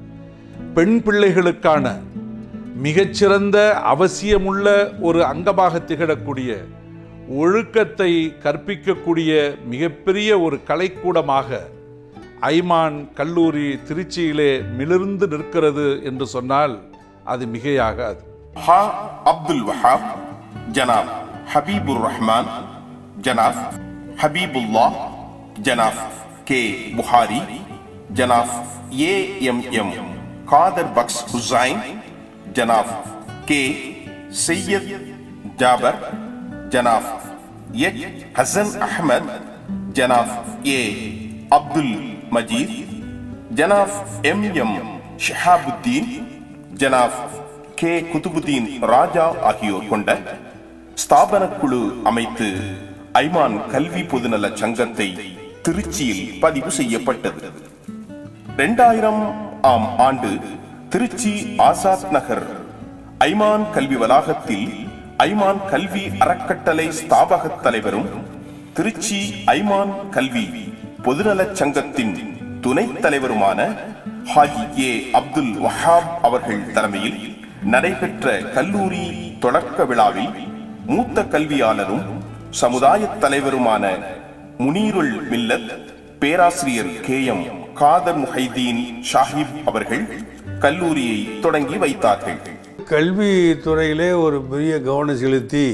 பெண் பிள்ளைகளுக்கான மிகச்சிறந்த அவசியமுள்ள ஒரு அங்கமாக திகழக்கூடிய ஒழுக்கத்தை கற்பிக்கக்கூடிய மிகப்பெரிய ஒரு கலைக்கூடமாக ஐமான் கல்லூரி திருச்சியிலே மிளிர்ந்து நிற்கிறது என்று சொன்னால் அது மிகையாகாது ஹா Abdul Wahab Janab Habibur Rahman Janab Habibullah Janab K Bukhari Janab A M M Khader Baksh Hussain Janab K Syed Jafar Janab H Hasan Ahmed Janab A Abdul Majeed Janab M M Shahabuddin Janab K Qutubuddin Raja ஆகியோர் கொண்ட ஸ்தாபன குழு அமைத்து ஐமான் கல்வி பொதுநல சங்கத்தை திருச்சியில் பதிவு செய்யப்பட்டது இரண்டாயிரம் ஆம் ஆண்டு திருச்சி ஆசாத் நகர் ஐமான் கல்வி வளாகத்தில் ஐமான் கல்வி அறக்கட்டளை ஸ்தாபக தலைவரும் திருச்சி ஐமான் கல்வி பொதுநலச் சங்கத்தின் துணைத் தலைவருமான ஹாஜி ஏ அப்துல் வஹாப் அவர்கள் தலைமையில் நடைபெற்ற கல்லூரி தொடக்க விழாவில் மூத்த கல்வியாளரும் சமுதாய தலைவருமான முனீருல் மில்லத் பேராசிரியர் கே எம் காதர் முஹைதீன் ஷாஹிப் அவர்கள் கல்லூரியை தொடங்கி வைத்தார்கள் கல்வி துறையிலே ஒரு பெரிய கவனம் செலுத்தி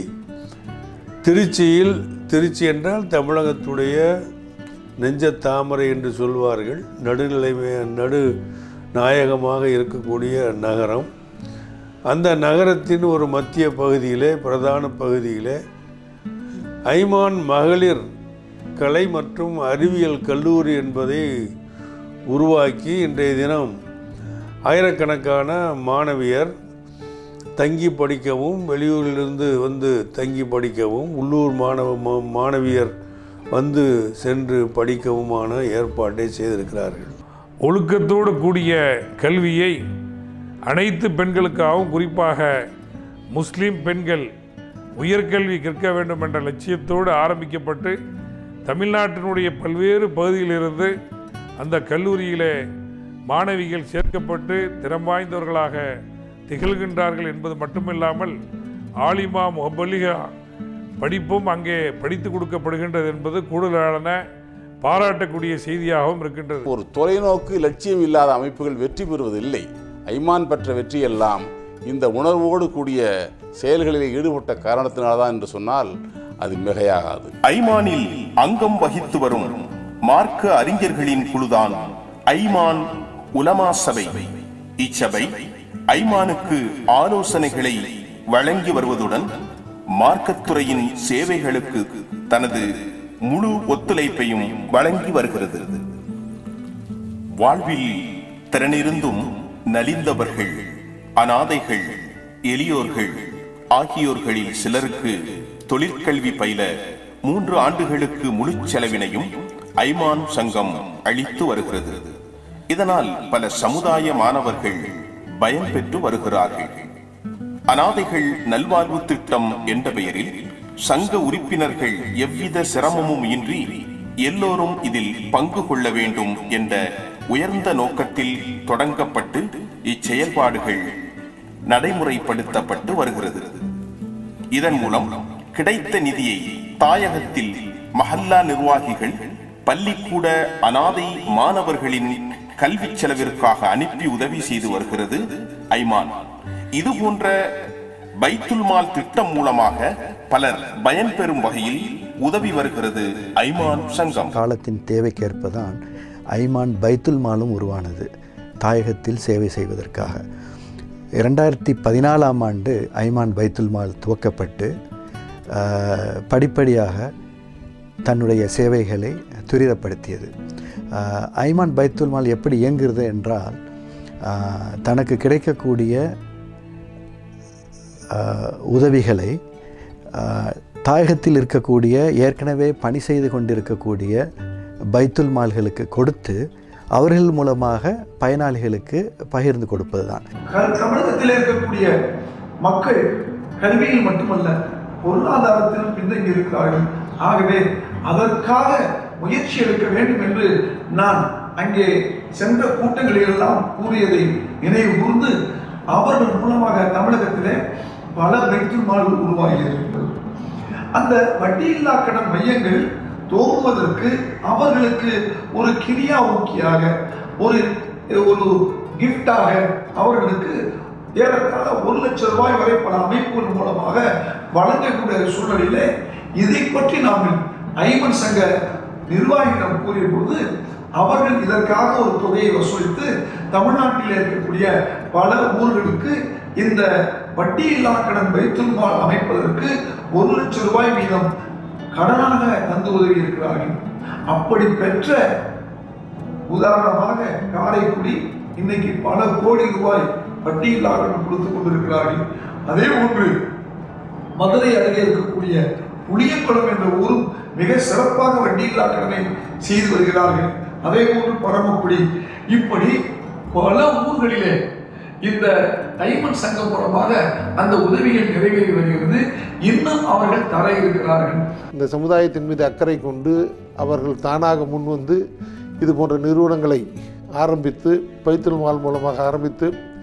திருச்சியில் திருச்சி என்றால் தமிழகத்துடைய நெஞ்ச தாமரை என்று சொல்வார்கள் நடுநிலைமை நடு நாயகமாக இருக்கக்கூடிய நகரம் அந்த நகரத்தின் ஒரு மத்திய பகுதியிலே பிரதான பகுதியிலே ஐமான் மகளிர் கலை மற்றும் அறிவியல் கல்லூரி என்பதை உருவாக்கி இன்றைய தினம் ஆயிரக்கணக்கான மாணவியர் தங்கி படிக்கவும் வெளியூரிலிருந்து வந்து தங்கி படிக்கவும் உள்ளூர் மாணவ மா- மாணவியர் வந்து சென்று படிக்கவுமான ஏற்பாட்டை செய்திருக்கிறார்கள் ஒழுக்கத்தோடு கூடிய கல்வியை அனைத்து பெண்களுக்காகவும் குறிப்பாக முஸ்லீம் பெண்கள் உயர்கல்வி கற்க வேண்டும் என்ற லட்சியத்தோடு ஆரம்பிக்கப்பட்டு தமிழ்நாட்டினுடைய பல்வேறு பகுதியிலிருந்து அந்த கல்லூரியிலே மாணவிகள் சேர்க்கப்பட்டு திறம் வாய்ந்தவர்களாக திகழ்கின்றார்கள் என்பது மட்டுமில்லாமல் ஆலிமா முகபலிகா படிப்பும் அங்கே படித்து கொடுக்கப்படுகின்றது என்பது கூடுதலான பாராட்டக்கூடிய செய்தியாகவும் இருக்கின்றது ஒரு தொலைநோக்கு லட்சியம் இல்லாத அமைப்புகள் வெற்றி பெறுவதில்லை ஐமான் பெற்ற வெற்றியெல்லாம் இந்த உணர்வோடு கூடிய செயல்களில் ஈடுபட்ட காரணத்தினால்தான் என்று சொன்னால் அது மிகையாகாது ஐமானில் அங்கம் வகித்து வரும் மார்க்க அறிஞர்களின் குழுதான் ஐமான் உலமா சபை இச்சபை ஐமானுக்கு ஆலோசனைகளை வழங்கி வருவதுடன் மார்க்கத்துறையின் சேவைகளுக்கு தனது முழு ஒத்துழைப்பையும் வழங்கி வருகிறது வாழ்வில் திறனிருந்தும் நலிந்தவர்கள் அனாதைகள் எளியோர்கள் ஆகியோர்களில் சிலருக்கு தொழிற்கல்வி பயில மூன்று ஆண்டுகளுக்கு முழு செலவினையும் ஐமான் சங்கம் அளித்து வருகிறது இதனால் பல சமுதாய மாணவர்கள் பயன் பெற்று வருகிறார்கள் அனாதைகள் நல்வாழ்வு திட்டம் என்ற பெயரில் சங்க உறுப்பினர்கள் எவ்வித சிரமமும் இன்றி எல்லோரும் இதில் பங்கு கொள்ள வேண்டும் என்ற உயர்ந்த நோக்கத்தில் தொடங்கப்பட்டு இச்செயல்பாடுகள் நடைமுறைப்படுத்தப்பட்டு வருகிறது இதன் மூலம் கிடைத்த நிதியை தாயகத்தில் மஹல்லா நிர்வாகிகள் பள்ளிக்கூட அனாதை மாணவர்களின் கல்வி செலவிற்காக அனுப்பி உதவி செய்து வருகிறது ஐமான் இது போன்ற பைத்துல் மால் திட்டம் மூலமாக பலர் பயன்பெறும் வகையில் உதவி வருகிறது ஐமான் சங்கம் காலத்தின் தேவைக்கேற்ப ஐமான் பைத்துல் மாலும் உருவானது தாயகத்தில் சேவை செய்வதற்காக இரண்டாயிரத்தி பதினாலாம் ஆண்டு ஐமான் பைத்துல் மால் துவக்கப்பட்டு அஹ், படிப்படியாக தன்னுடைய சேவைகளை துரிதப்படுத்தியது அஹ், ஐமான் பைத்துல் மால் எப்படி இயங்குகிறது என்றால் அஹ், தனக்கு கிடைக்கக்கூடிய அஹ், உதவிகளை அஹ், தாயகத்தில் இருக்கக்கூடிய ஏற்கனவே பணி செய்து கொண்டிருக்கக்கூடிய பைத்துல் மால்களுக்கு கொடுத்து அவர்கள் மூலமாக பயனாளிகளுக்கு பகிர்ந்து கொடுப்பது தான் க- தமிழகத்தில் இருக்கக்கூடிய மக்கள் கல்வியில் மட்டுமல்ல பொருளாதாரத்திலும் பின்தங்கி இருக்கிறார்கள் ஆகவே அதற்காக முயற்சி எடுக்க வேண்டும் என்று நான் அங்கே சென்ற கூட்டங்களிலெல்லாம் கூறியதை நினைவு கூர்ந்து அவர்கள் மூலமாக தமிழகத்திலே பல பைத்துல் மால்கள் உருவாகி இருக்கிறது அந்த வட்டியில்லா கடன் மையங்கள் துவங்குவதற்கு அவர்களுக்கு ஒரு கிரியா ஊக்கியாக ஒரு ஒரு கிஃப்டாக அவர்களுக்கு ஏறத்தாழ ஒரு லட்சம் ரூபாய் வரை பல அமைப்புகள் மூலமாக வழங்கக்கூடிய சூழ்நிலையிலே இதை பற்றி நாம் ஐமன் சங்க நிர்வாகியிடம் கூறிய போது அவர்கள் இதற்காக ஒரு தொகையை வசூலித்து தமிழ்நாட்டில் இருக்கக்கூடிய பல ஊர்களுக்கு இந்த வட்டியில்லா கடன் வைத்துல் மால் அமைப்பதற்கு ஒரு லட்சம் ரூபாய் வீதம் கடனாக தந்து உதவி இருக்கிறார்கள் அப்படி பெற்ற உதாரணமாக காரைக்குடி இன்னைக்கு பல கோடி ரூபாய் வட்டியில்லா கடன் கொடுத்து கொண்டிருக்கிறார்கள் அதே போன்று மதுரை அருகே இருக்கக்கூடிய புளியங்குளம் என்ற ஊரும் மிக சிறப்பாக வட்டியில்லா கடனை செய்து வருகிறார்கள் அதே போன்று பரமக்குடி இப்படி பல ஊர்களிலே இந்த ஐமன் சங்கம் மூலமாக அந்த உதவிகள் நிறைவேறி வருகிறது இன்னும் அவர்கள் தர இருக்கிறார்கள் இந்த சமுதாயத்தின் மீது அக்கறை கொண்டு அவர்கள் தானாக முன்வந்து இது போன்ற நிறுவனங்களை ஆரம்பித்து பைத்துல் மால் மூலமாக ஆரம்பித்து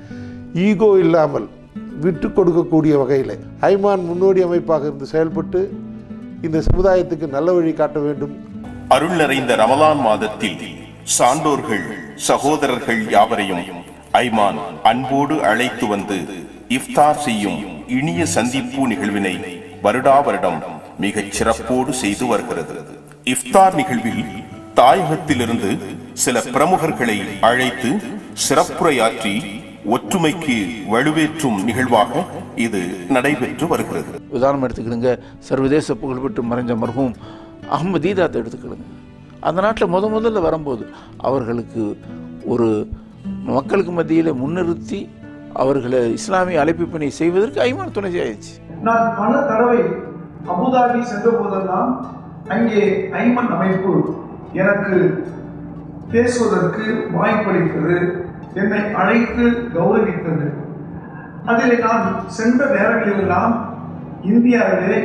ஈகோ இல்லாமல் விட்டு கொடுக்கக்கூடிய வகையில் ஐமான் முன்னோடி அமைப்பாக இருந்து செயல்பட்டு இந்த சமுதாயத்துக்கு நல்ல வழி காட்ட வேண்டும் அருள் நிறைந்த ரமலான் மாதத்தில் சான்றோர்கள் சகோதரர்கள் யாவரையும் ஐமான் அன்போடு அழைத்து வந்து இஃப்தார் செய்யும் இனிய சந்திப்பு நிகழ்வினை வருடா வருடம் மிகச் சிறப்போடு செய்து வருகிறது இஃப்தார் நிகழ்வில் தாயகத்திலிருந்து சில பிரமுகர்களை அழைத்து சிறப்புரையாற்றி ஒற்றுமைக்கு வலுவேற்றும் நிகழ்வாக இது நடைபெற்று வருகிறது உதாரணம் எடுத்துக்கிடுங்க சர்வதேச புகழ்பெற்று மறைஞ்ச மர்ஹூம் அஹ்மத் தீதாத்தை எடுத்துக்கிடுங்க அந்த நாட்டில் முத முதல்ல வரும்போது அவர்களுக்கு ஒரு மக்களுக்கு மத்தியில் முன்னிறுத்தி அவர்களை இஸ்லாமிய அழைப்பு பணி செய்வதற்கு ஐமான துணை செய்யாச்சு நான் பல தடவை அபுதாபி சென்ற போதெல்லாம் அங்கே ஐமன் அமைப்பு எனக்கு பேசுவதற்கு வாய்ப்பளித்தது என்னை அழைத்து கௌரவித்தது அதில் நான் சென்ற நேரங்களிலெல்லாம் இந்தியாவிலே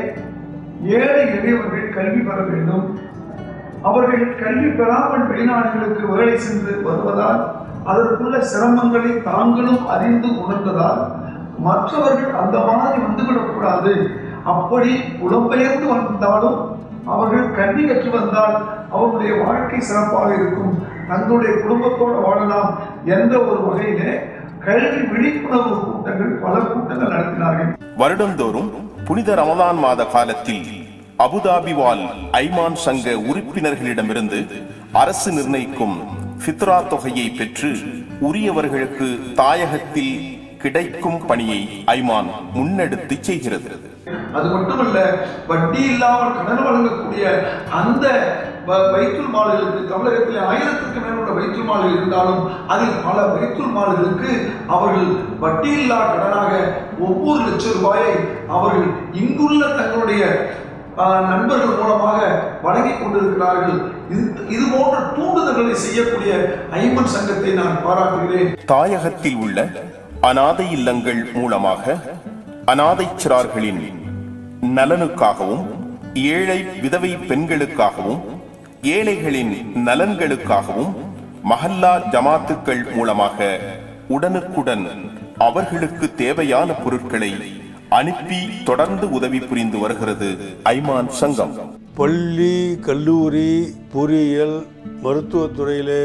ஏழை எளியவர்கள் கல்வி பெற வேண்டும் அவர்கள் கல்வி பெறாமல் வெளிநாடுகளுக்கு வேலை சென்று வருவதால் அதற்குள்ள சிரமங்களை தாங்களும் அறிந்து உணர்ந்ததால் மற்றவர்கள் அந்த மாதிரி வந்துவிடக்கூடாது அப்படி புலம்பெயர்ந்து வந்தாலும் அவர்கள் கல்வி கற்று வந்தால் அவர்களுடைய வாழ்க்கை சிறப்பாக இருக்கும் தங்களுடைய குடும்பத்தோடு வாழலாம் என்ற ஒரு வகையிலே கல்வி விழிப்புணர்வு கூட்டங்கள் பல கூட்டங்கள் நடத்தினார்கள் வருடந்தோறும் புனித ரமலான் மாத காலத்தில் அபுதாபி வால் ஐமான் சங்க உறுப்பினர்களிடமிருந்து அரசு நிர்ணயிக்கும் ஃபித்ரா தொகையை பெற்று உரியவர்களுக்கு தாயகத்தில் கிடைக்கும் பணியை ஐமான் முன்னெடுத்து செய்கிறது அது மட்டுமல்ல வட்டி இல்லாமல் கடன் வழங்கக்கூடிய அந்த வ- வைத்துல் மால்களுக்கு தமிழகத்தில் ஆயிரத்துக்கு மேற்பட்ட வைத்துல் மால்கள் இருந்தாலும் அதில் பல வைத்துல் மால்களுக்கு அவர்கள் வட்டியில்லா கடனாக ஒவ்வொரு லட்சம் ரூபாயை அவர்கள் இங்குள்ள தங்களுடைய ஆஹ், நண்பர்கள் மூலமாக வழங்கி கொண்டிருக்கிறார்கள் இது இது போன்ற தூண்டுதல்களை செய்யக்கூடிய ஐமன் சங்கத்தை நான் பாராட்டுகிறேன் தாயகத்தில் உள்ள அனாதை இல்லங்கள் மூலமாக அனாதை சிறார்களின் நலனுக்காகவும் ஏழை விதவை பெண்களுக்காகவும் ஏழைகளின் நலன்களுக்காகவும் மஹல்லா ஜமாத்துக்கள் மூலமாக உடனுக்குடன் அவர்களுக்கு தேவையான பொருட்களை அனுப்பி தொடர்ந்து உதவி புரிந்து வருகிறது ஐமான் சங்கம் பள்ளி கல்லூரி பொறியியல் மருத்துவத் துறையிலே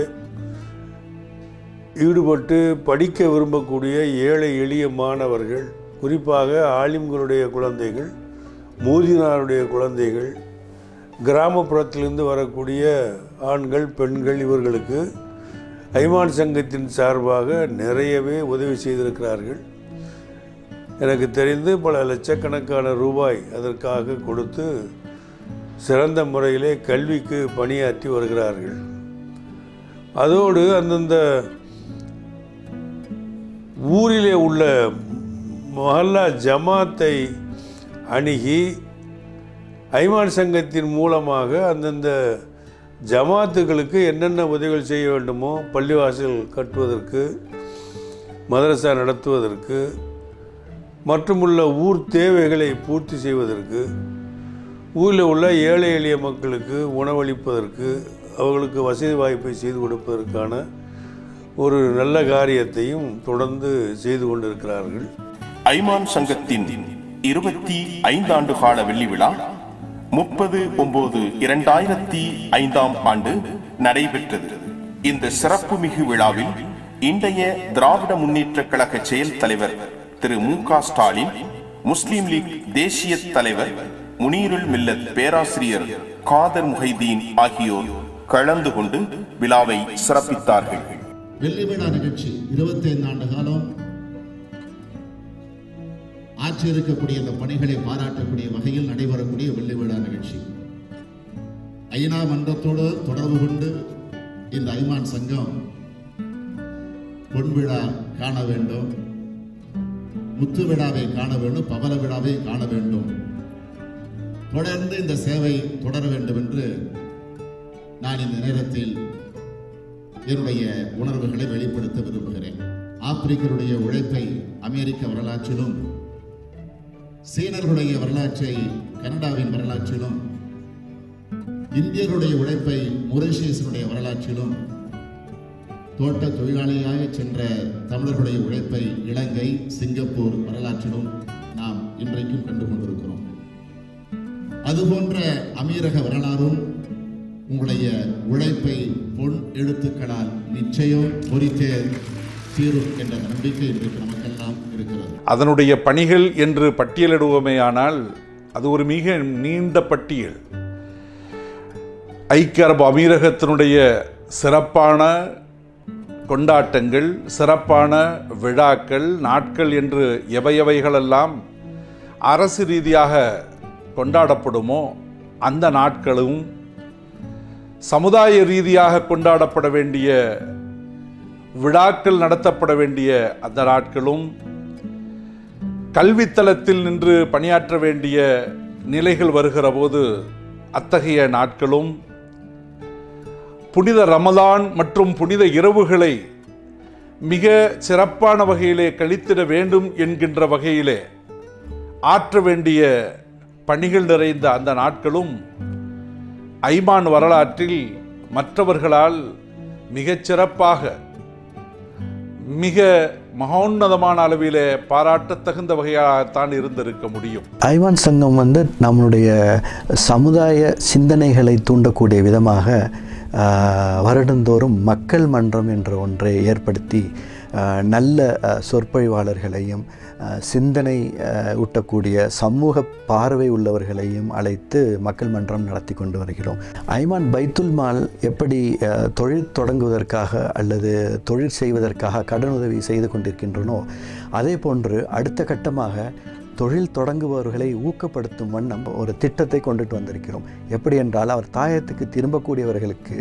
ஈடுபட்டு படிக்க விரும்பக்கூடிய ஏழை எளிய மாணவர்கள் குறிப்பாக ஆலிம்களுடைய குழந்தைகள் மூதினாருடைய குழந்தைகள் கிராமப்புறத்திலிருந்து வரக்கூடிய ஆண்கள் பெண்கள் இவர்களுக்கு ஐமான் சங்கத்தின் சார்பாக நிறையவே உதவி செய்திருக்கிறார்கள் எனக்கு தெரிந்து பல லட்சக்கணக்கான ரூபாய் அதற்காக கொடுத்து சிறந்த முறையிலே கல்விக்கு பணியாற்றி வருகிறார்கள் அதோடு அந்தந்த ஊரிலே உள்ள மஹல்லா ஜமாத்தை அணுகி ஐமான் சங்கத்தின் மூலமாக அந்தந்த ஜமாத்துகளுக்கு என்னென்ன உதவிகள் செய்ய வேண்டுமோ பள்ளிவாசல் கட்டுவதற்கு மதரசா நடத்துவதற்கு மற்றும் உள்ள ஊர் தேவைகளை பூர்த்தி செய்வதற்கு ஊரில் உள்ள ஏழை எளிய மக்களுக்கு உணவளிப்பதற்கு அவர்களுக்கு வசதி வாய்ப்பை செய்து கொடுப்பதற்கான ஒரு நல்ல காரியத்தையும் தொடர்ந்து செய்து கொண்டிருக்கிறார்கள் ஐமான் சங்கத்தின் இருபத்தி ஐந்தாண்டு கால வெள்ளி விழா முப்பது ஒன்பது இரண்டாயிரத்தி ஐந்தாம் ஆண்டு நடைபெற்றது இந்த சிறப்புமிகு விழாவில் இன்றைய திராவிட முன்னேற்ற கழக செயல் தலைவர் திரு மு க ஸ்டாலின் முஸ்லீம் லீக் தேசிய தலைவர் முனீருல் மில்லத் பேராசிரியர் காதர் முஹைதீன் ஆகியோர் கலந்து கொண்டு விழாவை சிறப்பித்தார்கள் வெள்ளி விழா நிகழ்ச்சி இருபத்தைந்து ஆண்டு காலம் ஆற்றி இருக்கக்கூடிய அந்த பணிகளை பாராட்டக்கூடிய வகையில் நடைபெறக்கூடிய வெள்ளி விழா நிகழ்ச்சி ஐநா மன்றத்தோடு தொடர்பு கொண்டு இந்த ஐமான் சங்கம் பொன் விழா காண வேண்டும் முத்து விழாவை காண வேண்டும் பவள விழாவை காண வேண்டும் தொடர்ந்து இந்த சேவை தொடர வேண்டும் என்று நான் இந்த நேரத்தில் என்னுடைய உணர்வுகளை வெளிப்படுத்த விரும்புகிறேன் ஆப்பிரிக்கருடைய உழைப்பை அமெரிக்க வரலாற்றிலும் சீனர்களுடைய வரலாற்றை கனடாவின் வரலாற்றிலும் இந்தியருடைய உழைப்பை மொரிஷியஸனுடைய வரலாற்றிலும் தோட்ட தொழிலாளியாக சென்ற தமிழர்களுடைய உழைப்பை இலங்கை சிங்கப்பூர் வரலாற்றிலும் நாம் இன்றைக்கும் கண்டு கொண்டிருக்கிறோம் அதுபோன்ற அமீரக வரலாறும் உங்களுடைய உழைப்பை பொன் எழுத்துக்களால் நிச்சயம் பொறித்தே தீரும் என்ற நம்பிக்கை இன்றைக்கு நமக்கெல்லாம் இருக்கிறது அதனுடைய பணிகள் என்று பட்டியலிடுவோமேயானால் அது ஒரு மிக நீண்ட பட்டியல் ஐக்கிய அரபு அமீரகத்தினுடைய சிறப்பான கொண்டாட்டங்கள் சிறப்பான விழாக்கள் நாட்கள் என்று எவையவைகளெல்லாம் அரசு ரீதியாக கொண்டாடப்படுமோ அந்த நாட்களும் சமுதாய ரீதியாக கொண்டாடப்பட வேண்டிய விழாக்கள் நடத்தப்பட வேண்டிய அந்த நாட்களும் கல்வித்தலத்தில் நின்று பணியாற்ற வேண்டிய நிலைகள் வருகிற போது அத்தகைய நாட்களும் புனித ரமலான் மற்றும் புனித இரவுகளை மிக சிறப்பான வகையிலே கழித்திட வேண்டும் என்கின்ற வகையிலே ஆற்ற வேண்டிய பணிகள் நிறைந்த அந்த நாட்களும் ஐமான் வரலாற்றில் மற்றவர்களால் மிகச் சிறப்பாக மிக மகோன்னதமான அளவிலே பாராட்டத்தகுந்த வகையாகத்தான் இருந்திருக்க முடியும் ஐவான் சங்கம் வந்து நம்மளுடைய சமுதாய சிந்தனைகளை தூண்டக்கூடிய விதமாக ஆஹ், வருடந்தோறும் மக்கள் மன்றம் என்ற ஒன்றை ஏற்படுத்தி ஆஹ், நல்ல ஆஹ், சொற்பொழிவாளர்களையும் ஆஹ், சிந்தனை ஆஹ், ஊட்டக்கூடிய சமூக பார்வை உள்ளவர்களையும் அழைத்து மக்கள் மன்றம் நடத்தி கொண்டு வருகிறோம் ஐமான் பைத்துல் மால் எப்படி ஆஹ், தொழில் தொடங்குவதற்காக அல்லது தொழில் செய்வதற்காக கடனுதவி செய்து கொண்டிருக்கின்றனோ அதே போன்று அடுத்த கட்டமாக தொழில் தொடங்குபவர்களை ஊக்கப்படுத்தும் வண்ணம் ஒரு திட்டத்தை கொண்டுட்டு வந்திருக்கிறோம் எப்படி என்றால் அவர் தாயத்துக்கு திரும்பக்கூடியவர்களுக்கு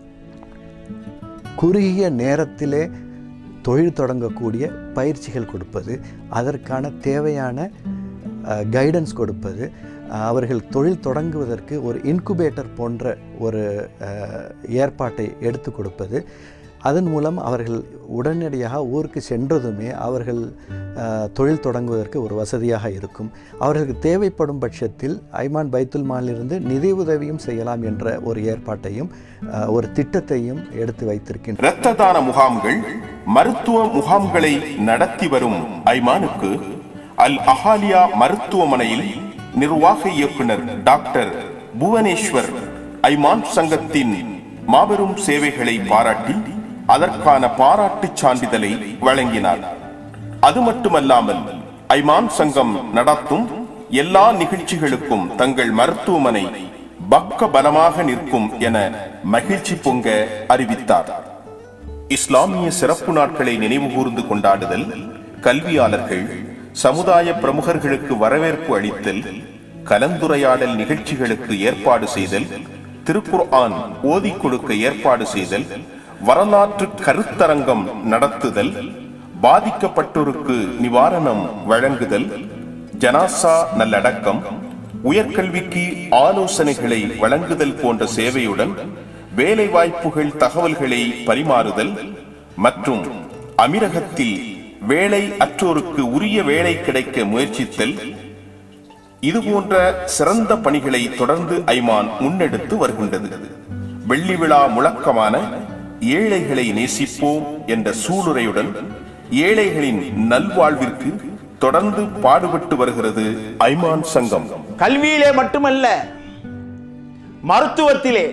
குறுகிய நேரத்திலே தொழில் தொடங்கக்கூடிய பயிற்சிகள் கொடுப்பது அதற்கான தேவையான கைடன்ஸ் கொடுப்பது அஹ், அவர்கள் தொழில் தொடங்குவதற்கு ஒரு இன்குபேட்டர் போன்ற ஒரு அஹ், ஏற்பாட்டை எடுத்து கொடுப்பது அதன் மூலம் அவர்கள் உடனடியாக ஊருக்கு சென்றதுமே அவர்கள் அஹ், தொழில் தொடங்குவதற்கு ஒரு வசதியாக இருக்கும் அவர்களுக்கு தேவைப்படும் பட்சத்தில் ஐமான் பைத்துல் மாலிருந்து நிதி உதவியும் செய்யலாம் என்ற ஒரு ஏற்பாட்டையும் அஹ், ஒரு திட்டத்தையும் எடுத்து வைத்திருக்கின்றனர் இரத்த தான முகாம்கள் மருத்துவ முகாம்களை நடத்தி வரும் ஐமானுக்கு அல் அஹாலியா மருத்துவமனையில் நிர்வாக இயக்குனர் டாக்டர் புவனேஸ்வர் ஐமான் சங்கத்தின் மாபெரும் சேவைகளை பாராட்டி அதற்கான பாராட்டுச் சான்றிதழை வழங்கினார் அது மட்டுமல்லாமல் ஐமான் சங்கம் நடத்தும் எல்லா நிகழ்ச்சிகளுக்கும் தங்கள் மருத்துவமனை பக்க பலமாக நிற்கும் என மகிழ்ச்சி பொங்க அறிவித்தார் இஸ்லாமிய சிறப்பு நாட்களை நினைவு கூர்ந்து கொண்டாடுதல் கல்வியாளர்கள் சமுதாய பிரமுகர்களுக்கு வரவேற்பு அளித்தல் கலந்துரையாடல் நிகழ்ச்சிகளுக்கு ஏற்பாடு செய்தல் திருக்குர்ஆன் ஓதிக் கொடுக்க ஏற்பாடு செய்தல் வரலாற்று கருத்தரங்கம் நடத்துதல் பாதிக்கப்பட்டோருக்கு நிவாரணம் வழங்குதல் ஜனாசா நல்லடக்கம் உயர்கல்விக்கு ஆலோசனைகளை வழங்குதல் போன்ற சேவையுடன் வேலை வாய்ப்புகள் தகவல்களை பரிமாறுதல் மற்றும் அமீரகத்தில் வேலை அற்றோருக்கு உரிய வேலை கிடைக்க முயற்சித்தல் இதுபோன்ற சிறந்த பணிகளை தொடர்ந்து ஐமான் முன்னெடுத்து வருகின்றது வெள்ளி விழா முழக்கமான ஏழைகளை நேசிப்போம் என்ற சூளுரையுடன் ஏழைகளின் நல்வாழ்விற்கு தொடர்ந்து பாடுபட்டு வருகிறது ஐமான் சங்கம் கல்வியிலே மட்டுமல்ல மருத்துவத்திலே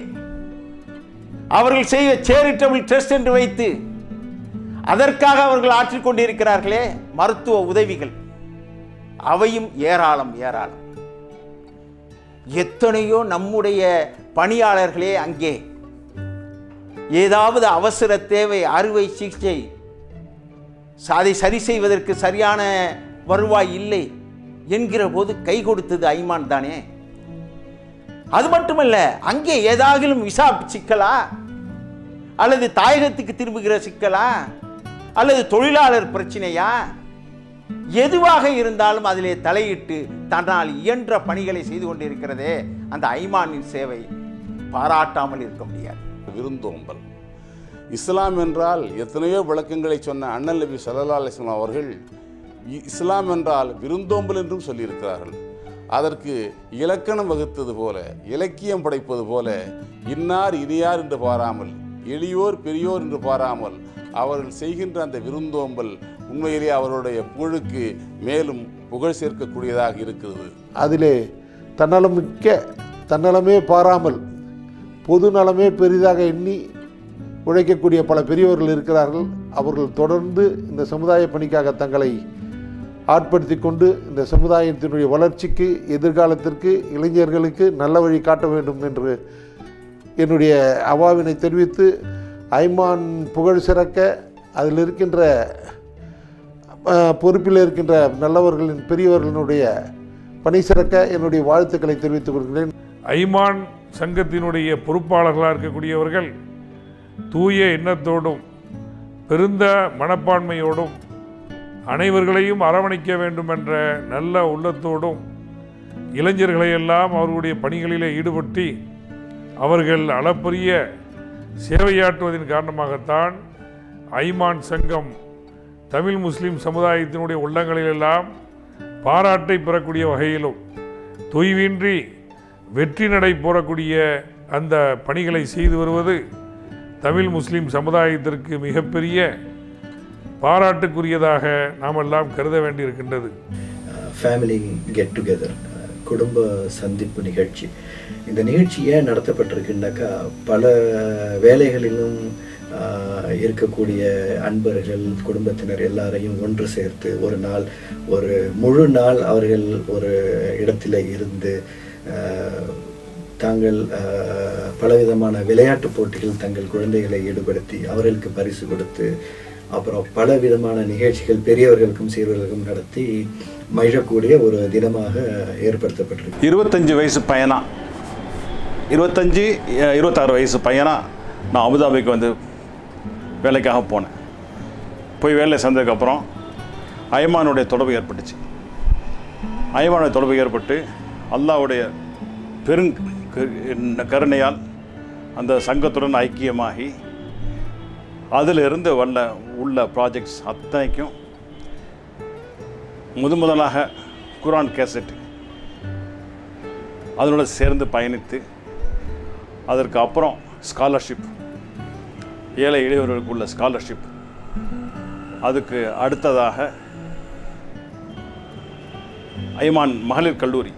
அவர்கள் செய்த சேரிட்டபிள் டெஸ்ட் என்று வைத்து அதற்காக அவர்கள் ஆற்றிக் கொண்டிருக்கிறார்களே மருத்துவ உதவிகள் அவையும் ஏராளம் ஏராளம் எத்தனையோ நம்முடைய பணியாளர்களே அங்கே ஏதாவது அவசர தேவை அறுவை சிகிச்சை அதை சரி செய்வதற்கு சரியான வருவாய் இல்லை என்கிற போது கை கொடுத்தது ஐமான் தானே அது மட்டுமல்ல அங்கே ஏதாகிலும் விசா சிக்கலா அல்லது தாயகத்துக்கு திரும்புகிற சிக்கலா அல்லது தொழிலாளர் பிரச்சனையா எதுவாக இருந்தாலும் அதிலே தலையிட்டு தன்னால் இயன்ற பணிகளை செய்து கொண்டிருக்கிறதே அந்த ஐமானின் சேவை பாராட்டாமல் இருக்க முடியாது விருந்தோம்பல் இஸ்லாம் என்றால் எத்தனையோ விளக்கங்களை சொன்ன அண்ணல் நபி சல்லா அலிஸ்லாம் அவர்கள் இ- இஸ்லாம் என்றால் விருந்தோம்பல் என்றும் சொல்லியிருக்கிறார்கள் அதற்கு இலக்கணம் வகுத்தது போல இலக்கியம் படைப்பது போல இன்னார் இனியார் என்று பாராமல் எளியோர் பெரியோர் என்று பாராமல் அவர்கள் செய்கின்ற அந்த விருந்தோம்பல் உண்மையிலே அவருடைய புகழுக்கு மேலும் புகழ் சேர்க்கக்கூடியதாக இருக்கிறது அதிலே தன்னலம் மிக்க தன்னலமே பாராமல் பொது நலமே பெரிதாக எண்ணி உழைக்கக்கூடிய பல பெரியவர்கள் இருக்கிறார்கள் அவர்கள் தொடர்ந்து இந்த சமுதாய பணிக்காக தங்களை ஆட்படுத்தி கொண்டு இந்த சமுதாயத்தினுடைய வளர்ச்சிக்கு எதிர்காலத்திற்கு இளைஞர்களுக்கு நல்ல வழி காட்ட வேண்டும் என்று என்னுடைய அவாவினை தெரிவித்து ஐமான் புகழ் சிறக்க அதில் இருக்கின்ற அஹ், பொறுப்பில் இருக்கின்ற நல்லவர்களின் பெரியவர்களினுடைய பணி சிறக்க என்னுடைய வாழ்த்துக்களை தெரிவித்துக் கொள்கிறேன் ஐமான் சங்கத்தினுடைய பொறுப்பாளர்களாக இருக்கக்கூடியவர்கள் தூய எண்ணத்தோடும் பெருந்த மனப்பான்மையோடும் அனைவர்களையும் அரவணைக்க வேண்டும் என்ற நல்ல உள்ளத்தோடும் இளைஞர்களையெல்லாம் அவர்களுடைய பணிகளிலே ஈடுபட்டு அவர்கள் அளப்பரிய சேவையாற்றுவதன் காரணமாகத்தான் ஐமான் சங்கம் தமிழ் முஸ்லிம் சமுதாயத்தினுடைய உள்ளங்களிலெல்லாம் பாராட்டை பெறக்கூடிய வகையிலும் தொய்வின்றி வெற்றி நடை போடக்கூடிய அந்த பணிகளை செய்து வருவது தமிழ் முஸ்லிம் சமுதாயத்திற்கு மிகப்பெரிய பாராட்டுக்குரியதாக நாமெல்லாம் கருத வேண்டியிருக்கின்றது ஃபேமிலி கெட் டுகெதர் குடும்ப சந்திப்பு நிகழ்ச்சி இந்த நிகழ்ச்சி ஏன் நடத்தப்பட்டிருக்குன்னாக்கா பல வேலைகளிலும் ஆஹ், இருக்கக்கூடிய அன்பர்கள் குடும்பத்தினர் எல்லாரையும் ஒன்று சேர்த்து ஒரு நாள் ஒரு முழு நாள் அவர்கள் ஒரு இடத்துல இருந்து ஆஹ், தாங்கள் ஆஹ், பலவிதமான விளையாட்டுப் போட்டிகள் தங்கள் குழந்தைகளை ஈடுபடுத்தி அவர்களுக்கு பரிசு கொடுத்து அப்புறம் பல விதமான நிகழ்ச்சிகள் பெரியவர்களுக்கும் சிறியவர்களுக்கும் நடத்தி மகிழக்கூடிய ஒரு தினமாக ஏற்படுத்தப்பட்டிருக்கு இருபத்தஞ்சி வயசு பையனா இருபத்தஞ்சி அஹ், இருபத்தாறு வயசு பையனா நான் அபுதாபிக்கு வந்து வேலைக்காக போனேன் போய் வேலையை சேர்ந்ததுக்கப்புறம் ஐமானுடைய தொடர்பு ஏற்பட்டுச்சு ஐமானுடைய தொடர்பு ஏற்பட்டு அல்லாவுடைய பெருங் க- கருணையால் அந்த சங்கத்துடன் ஐக்கியமாகி அதிலிருந்து வல்ல உள்ள ப்ராஜெக்ட்ஸ் அத்தனைக்கும் முத முதலாக குரான் கேசட் அதனோட சேர்ந்து பயணித்து அதற்கு அப்புறம் ஸ்காலர்ஷிப் ஏழை எளியவர்களுக்கு உள்ள ஸ்காலர்ஷிப் அதுக்கு அடுத்ததாக ஐமான் மகளிர் கல்லூரி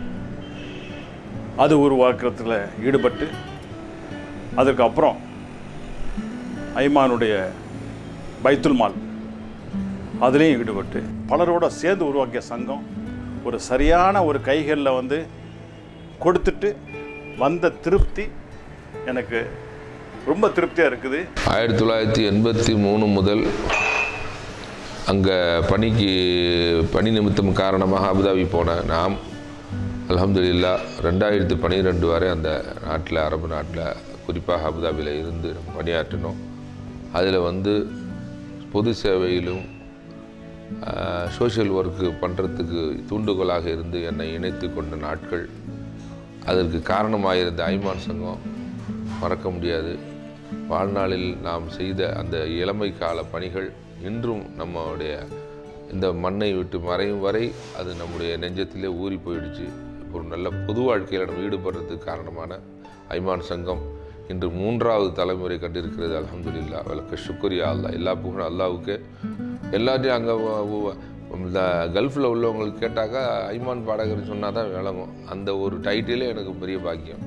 அது உருவாக்குறதுல ஈடுபட்டு அதுக்கு அப்புறம் ஐமானுடைய பைத்துல் மால் அதுலேயும் ஈடுபட்டு பலரோட சேர்ந்து உருவாக்கிய சங்கம் ஒரு சரியான ஒரு கைகளில் வந்து கொடுத்துட்டு வந்த திருப்தி எனக்கு ரொம்ப திருப்தியாக இருக்குது ஆயிரத்தி தொள்ளாயிரத்தி எண்பத்தி மூணு முதல் அங்கே பணிக்கு பணி நிமித்தம் காரணமாக அபுதாபி போன நாம் அல்ஹம்துலில்லா ரெண்டாயிரத்து பன்னிரெண்டு வரை அந்த நாட்டில் அரபு நாட்டில் குறிப்பாக அபுதாபியில் இருந்து நம்ம பணியாற்றினோம் அதில் வந்து பொது சேவையிலும் சோஷியல் ஒர்க்கு பண்ணுறதுக்கு தூண்டுகோலாக இருந்து என்னை இணைத்து கொண்ட நாட்கள் அதற்கு காரணமாக இருந்த ஐமான் சங்கம் மறக்க முடியாது வாழ்நாளில் நாம் செய்த அந்த இளமை கால பணிகள் இன்றும் நம்முடைய இந்த மண்ணை விட்டு மறையும் வரை அது நம்முடைய நெஞ்சத்திலே ஊறி போயிடுச்சு ஒரு நல்ல பொது வாழ்க்கையில் நம்ம ஈடுபடுறதுக்கு காரணமான ஐமான் சங்கம் இன்று மூன்றாவது தலைமுறை கண்டிருக்கிறது அல்ஹம்துலில்லா அவளுக்கு சுக்ரியா அல்லா எல்லா புகழும் அல்லாவுக்கு எல்லாத்தையும் அங்கே இந்த கல்ஃபில் உள்ளவங்களுக்கு கேட்டாக்கா ஐமான் பாடகர் சொன்னால் தான் விளங்கும் அந்த ஒரு டைட்டிலே எனக்கு பெரிய பாக்கியம்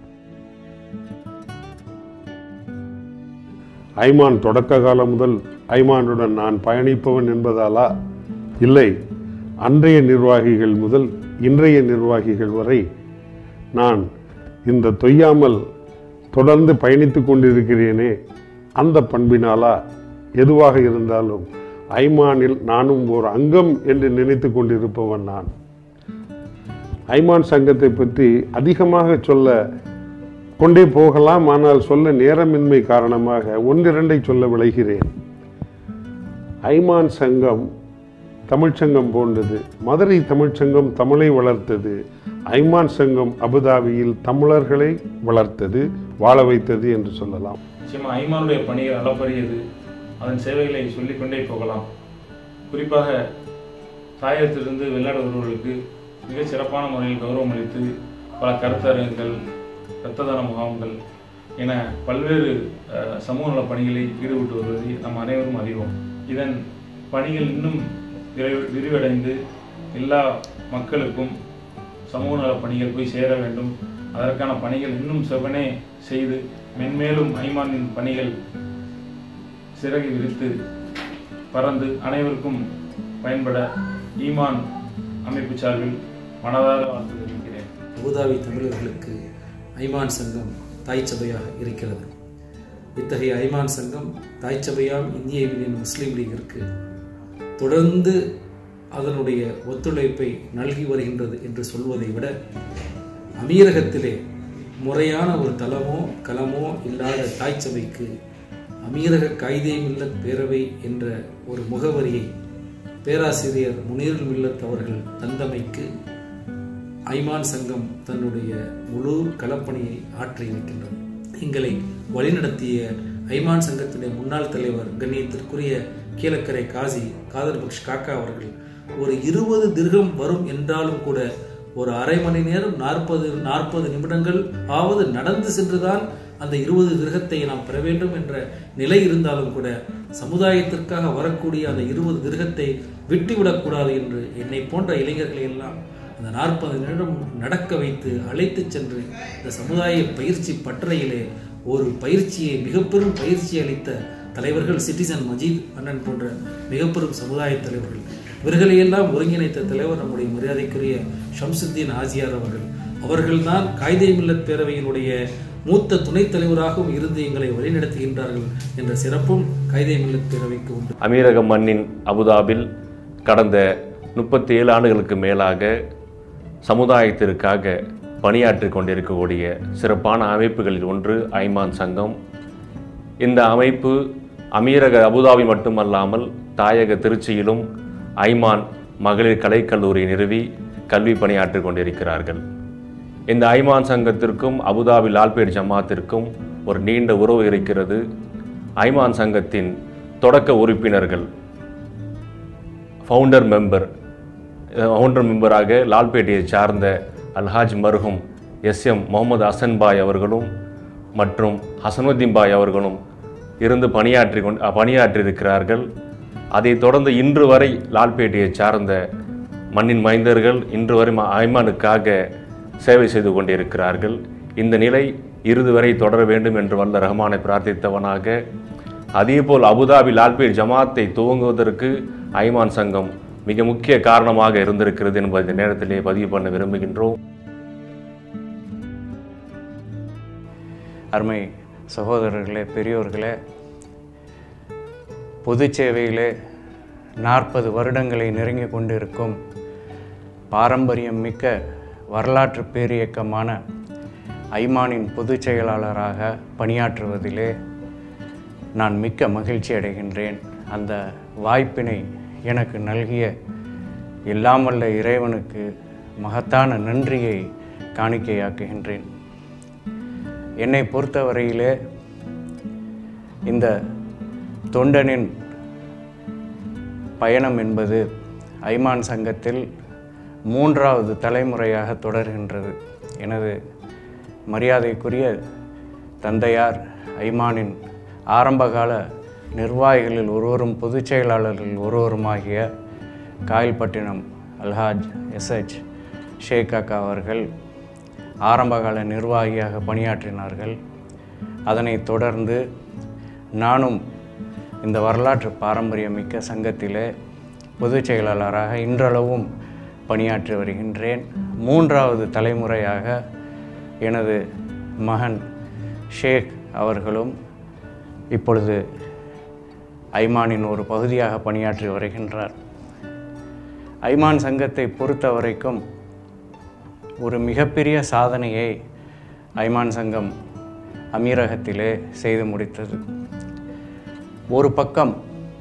ஐமான் தொடக்க காலம் முதல் ஐமானுடன் நான் பயணிப்பவன் என்பதாலா இல்லை அன்றைய நிர்வாகிகள் முதல் இன்றைய நிர்வாகிகள் வரை நான் இந்த தொய்யாமல் தொடர்ந்து பயணித்து கொண்டிருக்கிறேனே அந்த பண்பினாலா எதுவாக இருந்தாலும் ஐமானில் நானும் ஒரு அங்கம் என்று நினைத்து கொண்டிருப்பவன் நான் ஐமான் சங்கத்தை பற்றி அதிகமாக சொல்ல கொண்டே போகலாம் ஆனால் சொல்ல நேரமின்மை காரணமாக ஒன்றிரண்டை சொல்ல விளைகிறேன் ஐமான் சங்கம் தமிழ்ச்சங்கம் போன்றது மதுரை தமிழ்ச்சங்கம் தமிழை வளர்த்தது ஐமான் சங்கம் அபுதாபியில் தமிழர்களை வளர்த்தது வாழ வைத்தது என்று சொல்லலாம் நிச்சயமாக ஐமானுடைய பணிகள் அளப்பரியது அதன் சேவைகளை சொல்லிக்கொண்டே போகலாம் குறிப்பாக தாயகத்திலிருந்து வெளிநாடு வருவர்களுக்கு மிகச் சிறப்பான முறையில் கௌரவம் அளித்து பல கருத்தரங்குகள் இரத்த தான முகாம்கள் என பல்வேறு அஹ், சமூக நல பணிகளில் ஈடுபட்டு வருவதை நாம் அனைவரும் அறிவோம் இதன் பணிகள் இன்னும் விரை- விரிவடைந்து எல்லா மக்களுக்கும் சமூக நல பணிகள் போய் சேர வேண்டும் அதற்கான பணிகள் இன்னும் செவனே செய்து மென்மேலும் ஐமானின் பணிகள் சிறகு விரித்து பறந்து அனைவருக்கும் பயன்பட ஈமான் அமைப்பு சார்பில் மனதார வாழ்த்து தெரிவிக்கிறேன் அபுதாபி தமிழர்களுக்கு ஐமான் சங்கம் தாய் சபையாக இருக்கிறது இத்தகைய ஐமான் சங்கம் தாய் சபையாம் இந்திய யூனியன் முஸ்லீம் லீகிற்கு தொடர்ந்து அதனுடைய ஒத்துழைப்பை நல்கி வருகின்றது என்று சொல்வதை விட அமீரகத்திலே முறையான ஒரு தளமோ களமோ இல்லாத தாய் சபைக்கு அமீரக காயிதே மில்லத் பேரவை என்ற ஒரு முகவரியை பேராசிரியர் முனீர் மில்லத் அவர்கள் தந்தமைக்கு ஐமான் சங்கம் தன்னுடைய முழு களப்பணியை ஆற்றி இருக்கின்றது எங்களை வழிநடத்திய ஐமான் சங்கத்தினுடைய முன்னாள் தலைவர் கண்ணியத்திற்குரிய கீழக்கரை காசி காதர் பக்ஷ் காக்கா அவர்கள் ஒரு இருபது திர்கம் வரும் என்றாலும் கூட ஒரு அரை மணி நேரம் நாற்பது நாற்பது நிமிடங்கள் ஆவது நடந்து சென்றுதான் அந்த இருபது திர்கத்தை நாம் பெற வேண்டும் என்ற நிலை இருந்தாலும் கூட சமுதாயத்திற்காக வரக்கூடிய அந்த இருபது திர்கத்தை விட்டுவிடக்கூடாது என்று என்னை போன்ற இளைஞர்களை எல்லாம் அந்த நாற்பது நிமிடம் நடக்க வைத்து அழைத்து சென்று இந்த சமுதாய பயிற்சி பட்டறையிலே ஒரு பயிற்சியை மிக பெரும் பயிற்சி அளித்த தலைவர்கள் சிட்டிசன் மஜீத் அண்ணன் போன்ற மிக பெரும் சமுதாய தலைவர்கள் இவர்களையெல்லாம் ஒருங்கிணைத்த தலைவர் நம்முடைய மரியாதைக்குரிய ஷம்சுத்தீன் ஆசியார் அவர்கள் அவர்கள்தான் காய்தே மில்லத் பேரவையினுடைய மூத்த துணைத் தலைவராகவும் இருந்து எங்களை வழிநடத்துகின்றார்கள் என்ற சிறப்பும் காய்தே மில்லத் பேரவைக்கு உண்டு அமீரக மண்ணின் அபுதாபில் கடந்த முப்பத்தி ஏழு ஆண்டுகளுக்கு மேலாக சமுதாயத்திற்காக பணியாற்றி கொண்டிருக்கக்கூடிய சிறப்பான அமைப்புகளில் ஒன்று ஐமான் சங்கம் இந்த அமைப்பு அமீரக அபுதாபி மட்டுமல்லாமல் தாயக திருச்சியிலும் ஐமான் மகளிர் கலைக்கல்லூரி நிறுவி கல்வி பணியாற்றி கொண்டிருக்கிறார்கள் இந்த ஐமான் சங்கத்திற்கும் அபுதாபி லால்பேட் ஜமாத்திற்கும் ஒரு நீண்ட உறவு இருக்கிறது ஐமான் சங்கத்தின் தொடக்க உறுப்பினர்கள் ஃபவுண்டர் மெம்பர் ஃபவுண்டர் மெம்பராக லால்பேட்டையை சார்ந்த அல்ஹாஜ் மர்ஹூம் எஸ் எம் முகமது ஹசன் பாய் அவர்களும் மற்றும் ஹசனுத்தீன் பாய் அவர்களும் இருந்து பணியாற்றி கொண்டு பணியாற்றியிருக்கிறார்கள் அதைத் தொடர்ந்து இன்று வரை லால்பேட்டையை சார்ந்த மண்ணின் மைந்தர்கள் இன்று வரை ம- ஐமானுக்காக சேவை செய்து கொண்டிருக்கிறார்கள் இந்த நிலை இறுதி வரை தொடர வேண்டும் என்று வல்ல ரஹ்மானை பிரார்த்தித்தவனாக அதேபோல் அபுதாபி லால்பேட் ஜமாத்தை துவங்குவதற்கு ஐமான் சங்கம் மிக முக்கிய காரணமாக இருந்திருக்கிறது என்பதை இந்த நேரத்திலே பதிவு பண்ண விரும்புகின்றோம் அருமை சகோதரர்களே பெரியோர்களே பொது சேவையிலே நாற்பது வருடங்களை நெருங்கி கொண்டிருக்கும் பாரம்பரியம் மிக்க வரலாற்று பேரியக்கமான ஐமானின் பொதுச் செயலாளராக பணியாற்றுவதிலே நான் மிக்க மகிழ்ச்சி அடைகின்றேன் அந்த வாய்ப்பினை எனக்கு நல்கிய எல்லாம் வல்ல இறைவனுக்கு மகத்தான நன்றியை காணிக்கையாக்குகின்றேன் என்னை பொறுத்தவரையிலே இந்த தொண்டனின் பயணம் என்பது ஐமான் சங்கத்தில் மூன்றாவது தலைமுறையாக தொடர்கின்றது எனது மரியாதைக்குரிய தந்தையார் ஐமானின் ஆரம்பகால நிர்வாகிகளில் ஒருவரும் பொதுச் செயலாளர்களில் ஒருவருமாகிய காயல்பட்டினம் அல்ஹாஜ் எஸ்ஹெச் ஷேக் அக்கா அவர்கள் ஆரம்பகால நிர்வாகியாக பணியாற்றினார்கள் அதனைத் தொடர்ந்து நானும் இந்த வரலாற்று பாரம்பரியமிக்க சங்கத்திலே பொதுச் செயலாளராக இன்றளவும் பணியாற்றி வருகின்றேன் மூன்றாவது தலைமுறையாக எனது மகன் ஷேக் அவர்களும் இப்பொழுது ஐமானின் ஒரு பகுதியாக பணியாற்றி வருகின்றார் ஐமான் சங்கத்தை பொறுத்த வரைக்கும் ஒரு மிகப்பெரிய சாதனையை ஐமான் சங்கம் அமீரகத்திலே செய்து முடித்தது ஒரு பக்கம்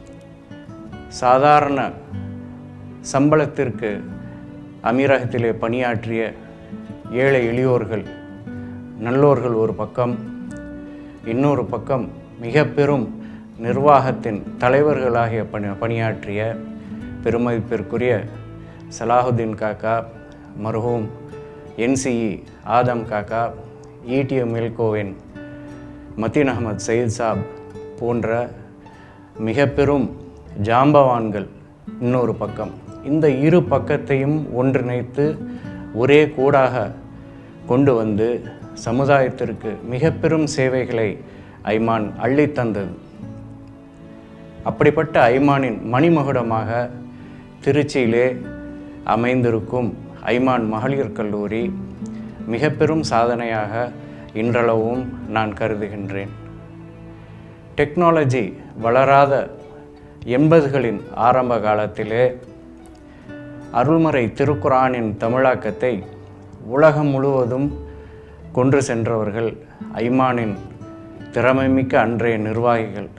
சாதாரண சம்பளத்திற்கு அமீரகத்திலே பணியாற்றிய ஏழை எளியோர்கள் நல்லோர்கள் ஒரு பக்கம் இன்னொரு பக்கம் மிக பெரும் நிர்வாகத்தின் தலைவர்களாகிய பணி பணியாற்றிய பெருமதிப்பிற்குரிய சலாஹுதீன் காக்கா மர்ஹூம் என்சிஇ ஆதம் காக்கா இடிஎம் மில்கோவின் மத்தீன் அகமது சயீத் சாப் போன்ற மிக பெரும் ஜாம்பவான்கள் இன்னொரு பக்கம் இந்த இரு பக்கத்தையும் ஒன்றிணைத்து ஒரே கூடாக கொண்டு வந்து சமுதாயத்திற்கு மிக பெரும் சேவைகளை ஐமான் அள்ளித்தந்தது அப்படிப்பட்ட ஐமானின் மணிமகுடமாக திருச்சியிலே அமைந்திருக்கும் ஐமான் மகளிர் கல்லூரி மிக பெரும் சாதனையாக இன்றளவும் நான் கருதுகின்றேன் டெக்னாலஜி வளராத எண்பதுகளின் ஆரம்ப காலத்திலே அருள்மறை திருக்குரானின் தமிழாக்கத்தை உலகம் முழுவதும் கொன்று சென்றவர்கள் ஐமானின் திறமைமிக்க அன்றைய நிர்வாகிகள்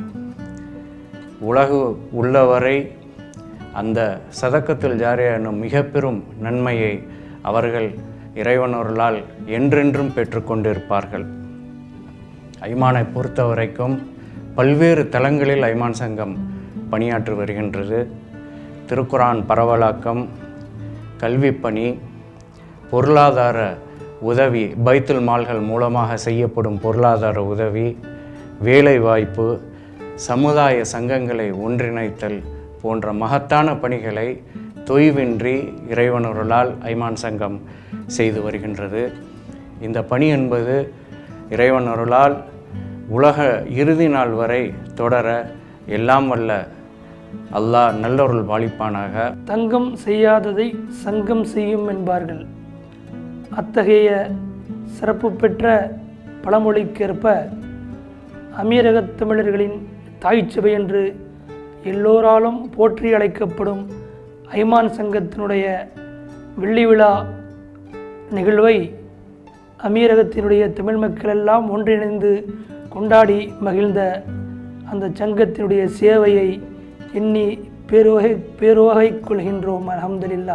உலகு உள்ளவரை அந்த சதக்கத்தில் ஜாரியா என்னும் மிக பெரும் நன்மையை அவர்கள் இறைவனொருளால் என்றென்றும் பெற்றுக்கொண்டிருப்பார்கள் ஐமானை பொறுத்த வரைக்கும் பல்வேறு தளங்களில் ஐமான் சங்கம் பணியாற்றி வருகின்றது திருக்குரான் பரவலாக்கம் கல்விப்பணி பொருளாதார உதவி பைத்துல் மால்கள் மூலமாக செய்யப்படும் பொருளாதார உதவி வேலைவாய்ப்பு சமுதாய சங்கங்களை ஒன்றிணைத்தல் போன்ற மகத்தான பணிகளை தொய்வின்றி இறைவனொருளால் ஐமான் சங்கம் செய்து வருகின்றது இந்த பணி என்பது இறைவனொருளால் உலக இறுதி நாள் வரை தொடர எல்லாம் வல்ல அல்லாஹ் நல்லொருள் பாலிப்பானாக தங்கம் செய்யாததை சங்கம் செய்யும் என்பார்கள் அத்தகைய சிறப்பு பெற்ற பழமொழிக்கேற்ப அமீரகத் தமிழர்களின் தாய்ச்சபை என்று எல்லோராலும் போற்றி அழைக்கப்படும் ஐமான் சங்கத்தினுடைய வெள்ளி விழா நிகழ்வை அமீரகத்தினுடைய தமிழ் மக்கள் எல்லாம் ஒன்றிணைந்து கொண்டாடி மகிழ்ந்த அந்த சங்கத்தினுடைய சேவையை எண்ணி பேருவகை பேருவகை கொள்கின்றோம் அலமதுல்லா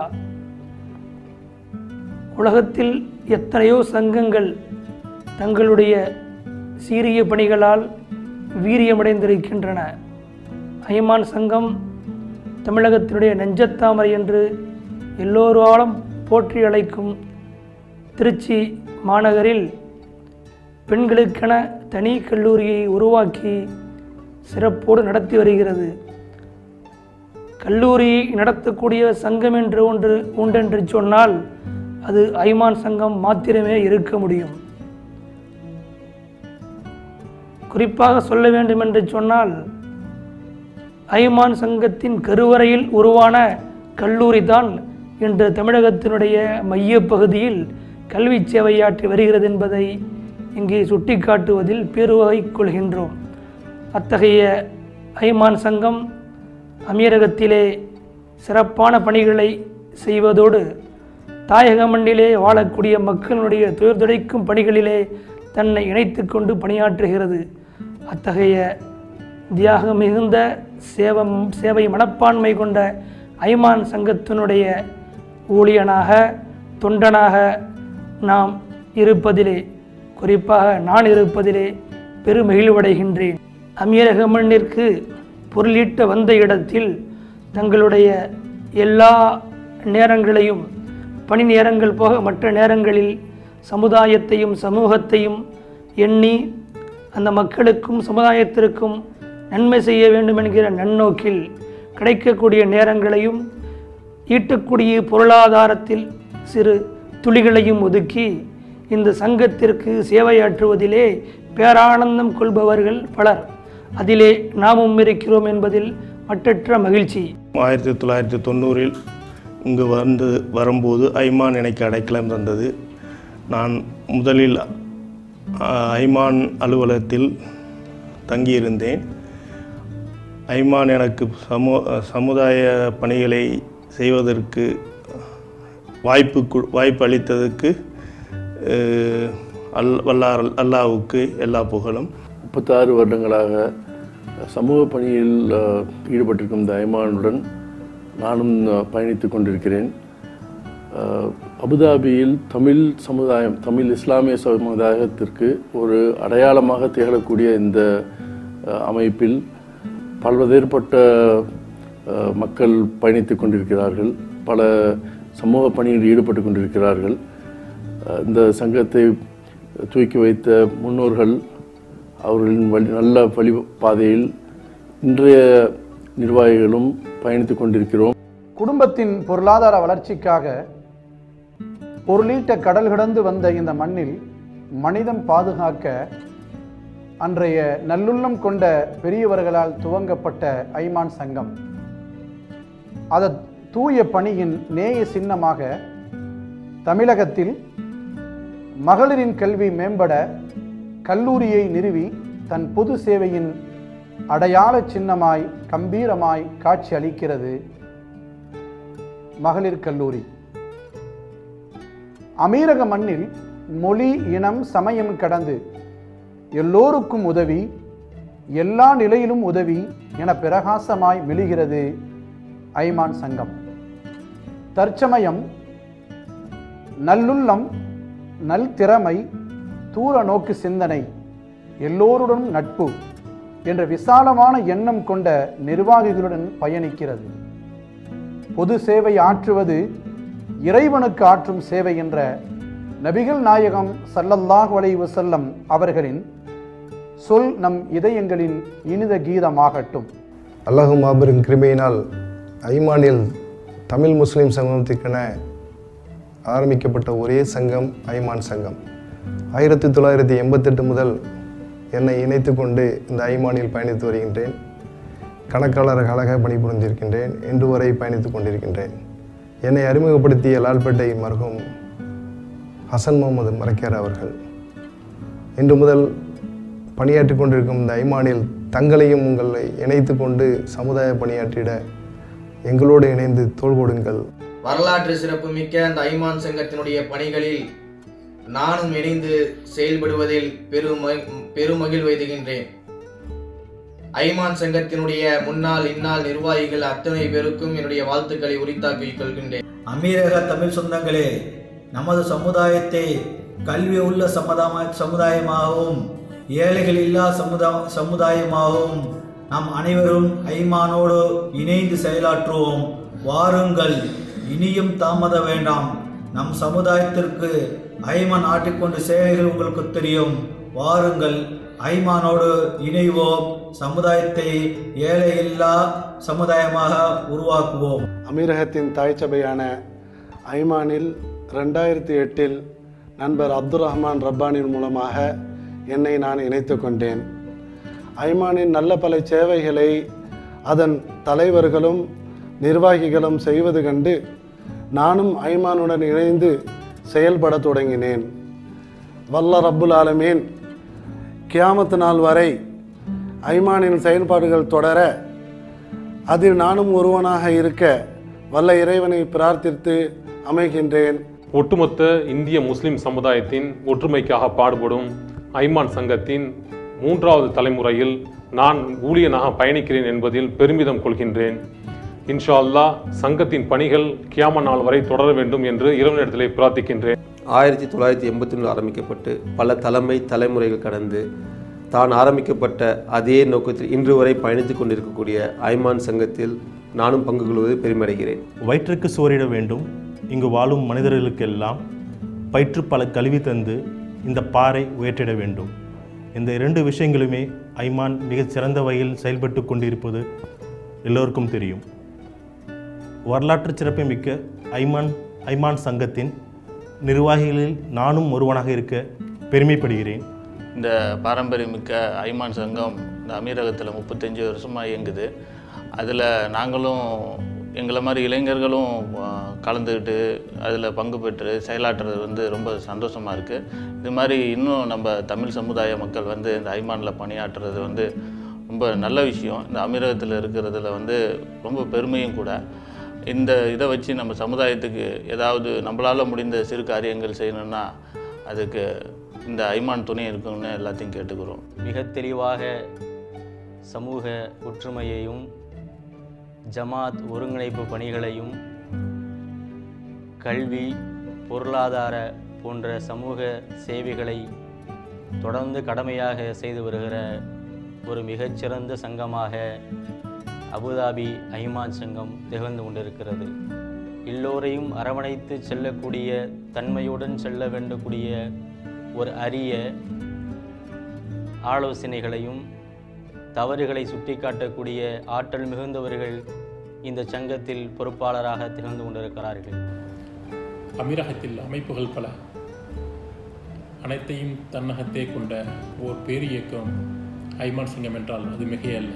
உலகத்தில் எத்தனையோ சங்கங்கள் தங்களுடைய சீரிய பணிகளால் வீரியமடைந்திருக்கின்றன ஐமான் சங்கம் தமிழகத்தினுடைய நெஞ்சத்தாமரை என்று எல்லோராலும் போற்றி அழைக்கும் திருச்சி மாநகரில் பெண்களுக்கென தனி கல்லூரியை உருவாக்கி சிறப்போடு நடத்தி வருகிறது கல்லூரியை நடத்தக்கூடிய சங்கம் என்று ஒன்று உண்டென்று சொன்னால் அது ஐமான் சங்கம் மாத்திரமே இருக்க முடியும் குறிப்பாக சொல்ல வேண்டும் என்று சொன்னால் ஐமான் சங்கத்தின் கருவறையில் உருவான கல்லூரி தான் இன்று தமிழகத்தினுடைய மையப்பகுதியில் கல்வி சேவையாற்றி வருகிறது என்பதை இங்கே சுட்டிக்காட்டுவதில் பெருவகை கொள்கின்றோம் அத்தகைய ஐமான் சங்கம் அமீரகத்திலே சிறப்பான பணிகளை செய்வதோடு தாயக மண்ணிலே வாழக்கூடிய மக்களுடைய துயர் துடைக்கும் பணிகளிலே தன்னை இணைத்து கொண்டு பணியாற்றுகிறது அத்தகைய தியாகம் மிகுந்த சேவம் சேவை மனப்பான்மை கொண்ட ஐமான் சங்கத்தினுடைய ஊழியனாக தொண்டனாக நாம் இருப்பதிலே குறிப்பாக நான் இருப்பதிலே பெருமகிழ்வடைகின்றேன் அமீரக மண்ணிற்கு பொருளீட்ட வந்த இடத்தில் தங்களுடைய எல்லா நேரங்களையும் பணி நேரங்கள் போக மற்ற நேரங்களில் சமுதாயத்தையும் சமூகத்தையும் எண்ணி அந்த மக்களுக்கும் சமுதாயத்திற்கும் நன்மை செய்ய வேண்டும் என்கிற நன்னோக்கில் கிடைக்கக்கூடிய நேரங்களையும் ஈட்டக்கூடிய பொருளாதாரத்தில் சிறு துளிகளையும் ஒதுக்கி இந்த சங்கத்திற்கு சேவையாற்றுவதிலே பேரானந்தம் கொள்பவர்கள் பலர் அதிலே நாமும் இருக்கிறோம் என்பதில் மற்றற்ற மகிழ்ச்சி ஆயிரத்தி தொள்ளாயிரத்தி தொண்ணூறில் இங்கு வந்து வரும்போது ஐமான் எனக்கு அடைக்கலம் தந்தது நான் முதலில் ஆ, ஐமான் அலுவலகத்தில் தங்கியிருந்தேன் ஐமான் எனக்கு சமூ சமுதாய பணிகளை செய்வதற்கு வாய்ப்பு கு- வாய்ப்பு அளித்ததுக்கு அஹ், அல் வல்லார் அல்லாவுக்கு எல்லா புகழும் முப்பத்தாறு வருடங்களாக சமூக பணியில் அஹ், ஈடுபட்டிருக்கும் இந்த ஐமானுடன் நானும் அஹ், பயணித்துக் கொண்டிருக்கிறேன் அஹ், அபுதாபியில் தமிழ் சமுதாயம் தமிழ் இஸ்லாமிய சமுதாயத்திற்கு ஒரு அடையாளமாக திகழக்கூடிய இந்த அஹ், அமைப்பில் பல்வேறுபட்ட அஹ், மக்கள் பயணித்துக் கொண்டிருக்கிறார்கள் பல சமூக பணியில் ஈடுபட்டு கொண்டிருக்கிறார்கள் அஹ், இந்த சங்கத்தை தூக்கி வைத்த முன்னோர்கள் அவர்களின் வழி நல்ல வழி பாதையில் இன்றைய நிர்வாகிகளும் பயணித்துக் கொண்டிருக்கிறோம் குடும்பத்தின் பொருளாதார வளர்ச்சிக்காக பொருளீட்ட கடல் கடந்து வந்த இந்த மண்ணில் மனிதம் பாதுகாக்க அன்றைய நல்லுள்ளம் கொண்ட பெரியவர்களால் துவங்கப்பட்ட ஐமான் சங்கம் அத தூய பணியின் நேய சின்னமாக தமிழகத்தில் மகளிரின் கல்வி மேம்பட கல்லூரியை நிறுவி தன் பொது சேவையின் அடையாள சின்னமாய் கம்பீரமாய் காட்சி அளிக்கிறது மகளிர் கல்லூரி அமீரக மண்ணில் மொழி இனம் சமயம் கடந்து எல்லோருக்கும் உதவி எல்லா நிலையிலும் உதவி என பிரகாசமாய் மெழுகிறது ஐமான் சங்கம் தற்சமயம் நல்லுள்ளம் நல் திறமை தூர நோக்கு சிந்தனை எல்லோருடனும் நட்பு என்ற விசாலமான எண்ணம் கொண்ட நிர்வாகிகளுடன் பயணிக்கிறது பொது சேவை ஆற்றுவது இறைவனுக்கு ஆற்றும் சேவை என்ற நபிகள் நாயகம் ஸல்லல்லாஹு அலைஹி வஸல்லம் அவர்களின் சொல் நம் இதயங்களின் இனித கீதமாகட்டும் அல்லாஹு மாபெரும் கிருபையினால் ஐமானில் தமிழ் முஸ்லீம் சமூகத்திற்கென ஆரம்பிக்கப்பட்ட ஒரே சங்கம் ஐமான் சங்கம் ஆயிரத்தி தொள்ளாயிரத்தி எண்பத்தெட்டு முதல் என்னை இணைத்து கொண்டு இந்த ஐமானில் பயணித்து வருகின்றேன் கணக்காளர்களாக பணிபுரிந்திருக்கின்றேன் இன்று வரை பயணித்துக் கொண்டிருக்கின்றேன் என்னை அறிமுகப்படுத்திய லால்பேட்டை மருகும் ஹசன் முகமது மரக்கேர் அவர்கள் இன்று முதல் பணியாற்றிக் கொண்டிருக்கும் இந்த ஐமானில் தங்களையும் உங்களை இணைத்து கொண்டு சமுதாய பணியாற்றிட எங்களோடு இணைந்து தோள் கொடுங்கள் வரலாற்று சிறப்புமிக்க அந்த ஐமான் சங்கத்தினுடைய பணிகளில் நானும் இணைந்து செயல்படுவதில் பெரும பெருமகிழ்வு எய்துகின்றேன் ஐமான் சங்கத்தினுடைய முன்னாள் இந்நாள் நிர்வாகிகள் அத்தனை பேருக்கும் என்னுடைய வாழ்த்துக்களை உரித்தாக்கிக் கொள்கின்றேன் அமீரக தமிழ் சொந்தங்களே நமது சமுதாயத்தை கல்வி உள்ள சமுதாய சமுதாயமாகவும் ஏழைகள் இல்லா சமுதா சமுதாயமாகவும் நாம் அனைவரும் ஐமானோடு இணைந்து செயலாற்றுவோம் வாருங்கள் இனியும் தாமத வேண்டாம் நம் சமுதாயத்திற்கு ஐமான் ஆட்டிக்கொண்டு சேவைகள் உங்களுக்கு தெரியும் வாருங்கள் ஐமானோடு இணைவோம் சமுதாயத்தை ஏழை இல்லா சமுதாயமாக உருவாக்குவோம் அமீரகத்தின் தாய் சபையான ஐமானில் ரெண்டாயிரத்தி எட்டில் நண்பர் அப்துல் ரஹ்மான் ரப்பானின் மூலமாக என்னை நான் இணைத்து கொண்டேன் ஐமானின் நல்ல பல சேவைகளை அதன் தலைவர்களும் நிர்வாகிகளும் செய்வது கண்டு நானும் ஐமானுடன் இணைந்து செயல்பட தொடங்கினேன் வல்ல ரப்புல் ஆலமீன் கியாமத்து நாள் வரை ஐமானின் செயல்பாடுகள் தொடர அதில் நானும் ஒருவனாக இருக்க வல்ல இறைவனை பிரார்த்தித்து அமைகின்றேன் ஒட்டுமொத்த இந்திய முஸ்லிம் சமுதாயத்தின் ஒற்றுமைக்காக பாடுபடும் ஐமான் சங்கத்தின் மூன்றாவது தலைமுறையில் நான் ஊழியனாக பயணிக்கிறேன் என்பதில் பெருமிதம் கொள்கின்றேன் இன்ஷா அல்லாஹ் சங்கத்தின் பணிகள் கியாம நாள் வரை தொடர வேண்டும் என்று இறைவனிடத்திலே பிரார்த்திக்கின்றேன் ஆயிரத்தி தொள்ளாயிரத்தி எண்பத்தி ஒன்றில் ஆரம்பிக்கப்பட்டு பல தலைமை தலைமுறைகள் கடந்து தான் ஆரம்பிக்கப்பட்ட அதே நோக்கத்தில் இன்று வரை பயணித்துக் கொண்டிருக்கக்கூடிய ஐமான் சங்கத்தில் நானும் பங்கு கொள்வது பெருமையடைகிறேன் வயிற்றுக்கு சோறிட வேண்டும் இங்கு வாழும் மனிதர்களுக்கெல்லாம் பயிற்று பல கல்வி தந்து இந்த பாறை உயர்த்திட வேண்டும் இந்த இரண்டு விஷயங்களுமே ஐமான் மிகச் சிறந்த வகையில் செயல்பட்டு கொண்டிருப்பது எல்லோருக்கும் தெரியும் வரலாற்று சிறப்புமிக்க ஐமான் ஐமான் சங்கத்தின் நிர்வாகிகளில் நானும் ஒருவனாக இருக்க பெருமைப்படுகிறேன் இந்த பாரம்பரியமிக்க ஐமான் சங்கம் இந்த அமீரகத்தில் முப்பத்தஞ்சு வருஷமாக இயங்குது அதில் நாங்களும் எங்களை மாதிரி இளைஞர்களும் ஆ, கலந்துக்கிட்டு அதில் பங்கு பெற்று செயலாற்றுறது வந்து ரொம்ப சந்தோஷமாக இருக்குது இது மாதிரி இன்னும் நம்ம தமிழ் சமுதாய மக்கள் வந்து இந்த ஐமானில் பணியாற்றுறது வந்து ரொம்ப நல்ல விஷயம் இந்த அமீரகத்தில் இருக்கிறதுல வந்து ரொம்ப பெருமையும் கூட இந்த இதை வச்சு நம்ம சமுதாயத்துக்கு ஏதாவது நம்மளால் முடிந்த சிறு காரியங்கள் செய்யணும்னா அதுக்கு இந்த ஐமான் துணை இருக்குன்னு எல்லாத்தையும் கேட்டுக்கிறோம் மிக தெளிவாக சமூக ஒற்றுமையையும் ஜமாத் ஒருங்கிணைப்பு பணிகளையும் கல்வி பொருளாதார போன்ற சமூக சேவைகளை தொடர்ந்து கடமையாக செய்து வருகிற ஒரு மிகச்சிறந்த சங்கமாக அபுதாபி ஐமான் சங்கம் திகழ்ந்து கொண்டிருக்கிறது எல்லோரையும் அரவணைத்து செல்லக்கூடிய தன்மையுடன் செல்ல வேண்டக்கூடிய ஒரு அரிய ஆலோசனைகளையும் தவறுகளை சுட்டிக்காட்டக்கூடிய ஆற்றல் மிகுந்தவர்கள் இந்த சங்கத்தில் பொறுப்பாளராக திகழ்ந்து கொண்டிருக்கிறார்கள் அமீரகத்தில் அமைப்புகள் பல அனைத்தையும் தன்னகத்தே கொண்ட ஓர் பேர் இயக்கம் ஐமான் சிங்கம் என்றால் அது மிகையல்ல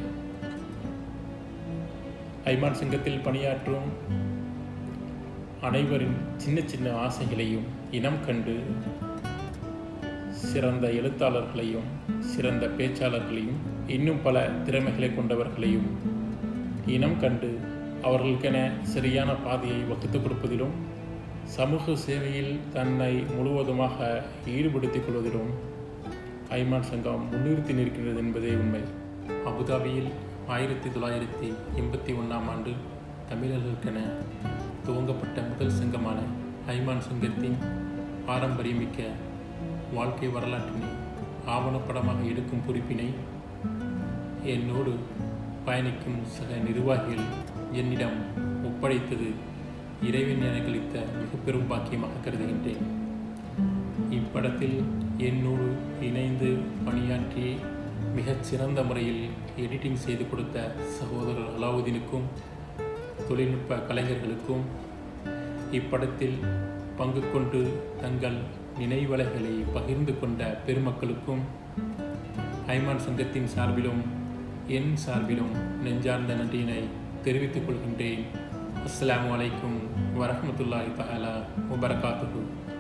ஐமான் சிங்கத்தில் பணியாற்றும் அனைவரின் சின்ன சின்ன ஆசைகளையும் இனம் கண்டு சிறந்த எழுத்தாளர்களையும் சிறந்த பேச்சாளர்களையும் இன்னும் பல திறமைகளை கொண்டவர்களையும் இனம் கண்டு அவர்களுக்கென சரியான பாதையை வகுத்துக் கொடுப்பதிலும் சமூக சேவையில் தன்னை முழுவதுமாக ஈடுபடுத்திக் கொள்வதிலும் ஐமான் சங்கம் முன்னிறுத்தி நிற்கிறது என்பதே உண்மை அபுதாபியில் ஆயிரத்தி தொள்ளாயிரத்தி எண்பத்தி ஒன்றாம் ஆண்டு தமிழர்களுக்கென துவங்கப்பட்ட முதல் சங்கமான ஐமான் சங்கத்தின் பாரம்பரியமிக்க வாழ்க்கை வரலாற்றினை ஆவணப்படமாக எடுக்கும் பொறுப்பினை என்னோடு பயணிக்கும் சக நிர்வாகிகள் என்னிடம் ஒப்படைத்தது இறைவன் எனக்கு அளித்த மிக பெரும் பாக்கியமாக கருதுகின்றேன் இப்படத்தில் என்னோடு இணைந்து பணியாற்றி மிகச் சிறந்த முறையில் எடிட்டிங் செய்து கொடுத்த சகோதரர் அலாவுதீனுக்கும் தொழில்நுட்ப கலைஞர்களுக்கும் இப்படத்தில் பங்கு கொண்டு தங்கள் நினைவலைகளை பகிர்ந்து கொண்ட பெருமக்களுக்கும் ஐமான் சங்கத்தின் சார்பிலும் என் சார்பிலும் நெஞ்சார்ந்த நன்றியினை தெரிவித்துக் கொள்கின்றேன் அஸ்ஸலாமு அலைக்கும் வரஹ்மத்துல்லாஹி தஆலா வபரகாத்துஹு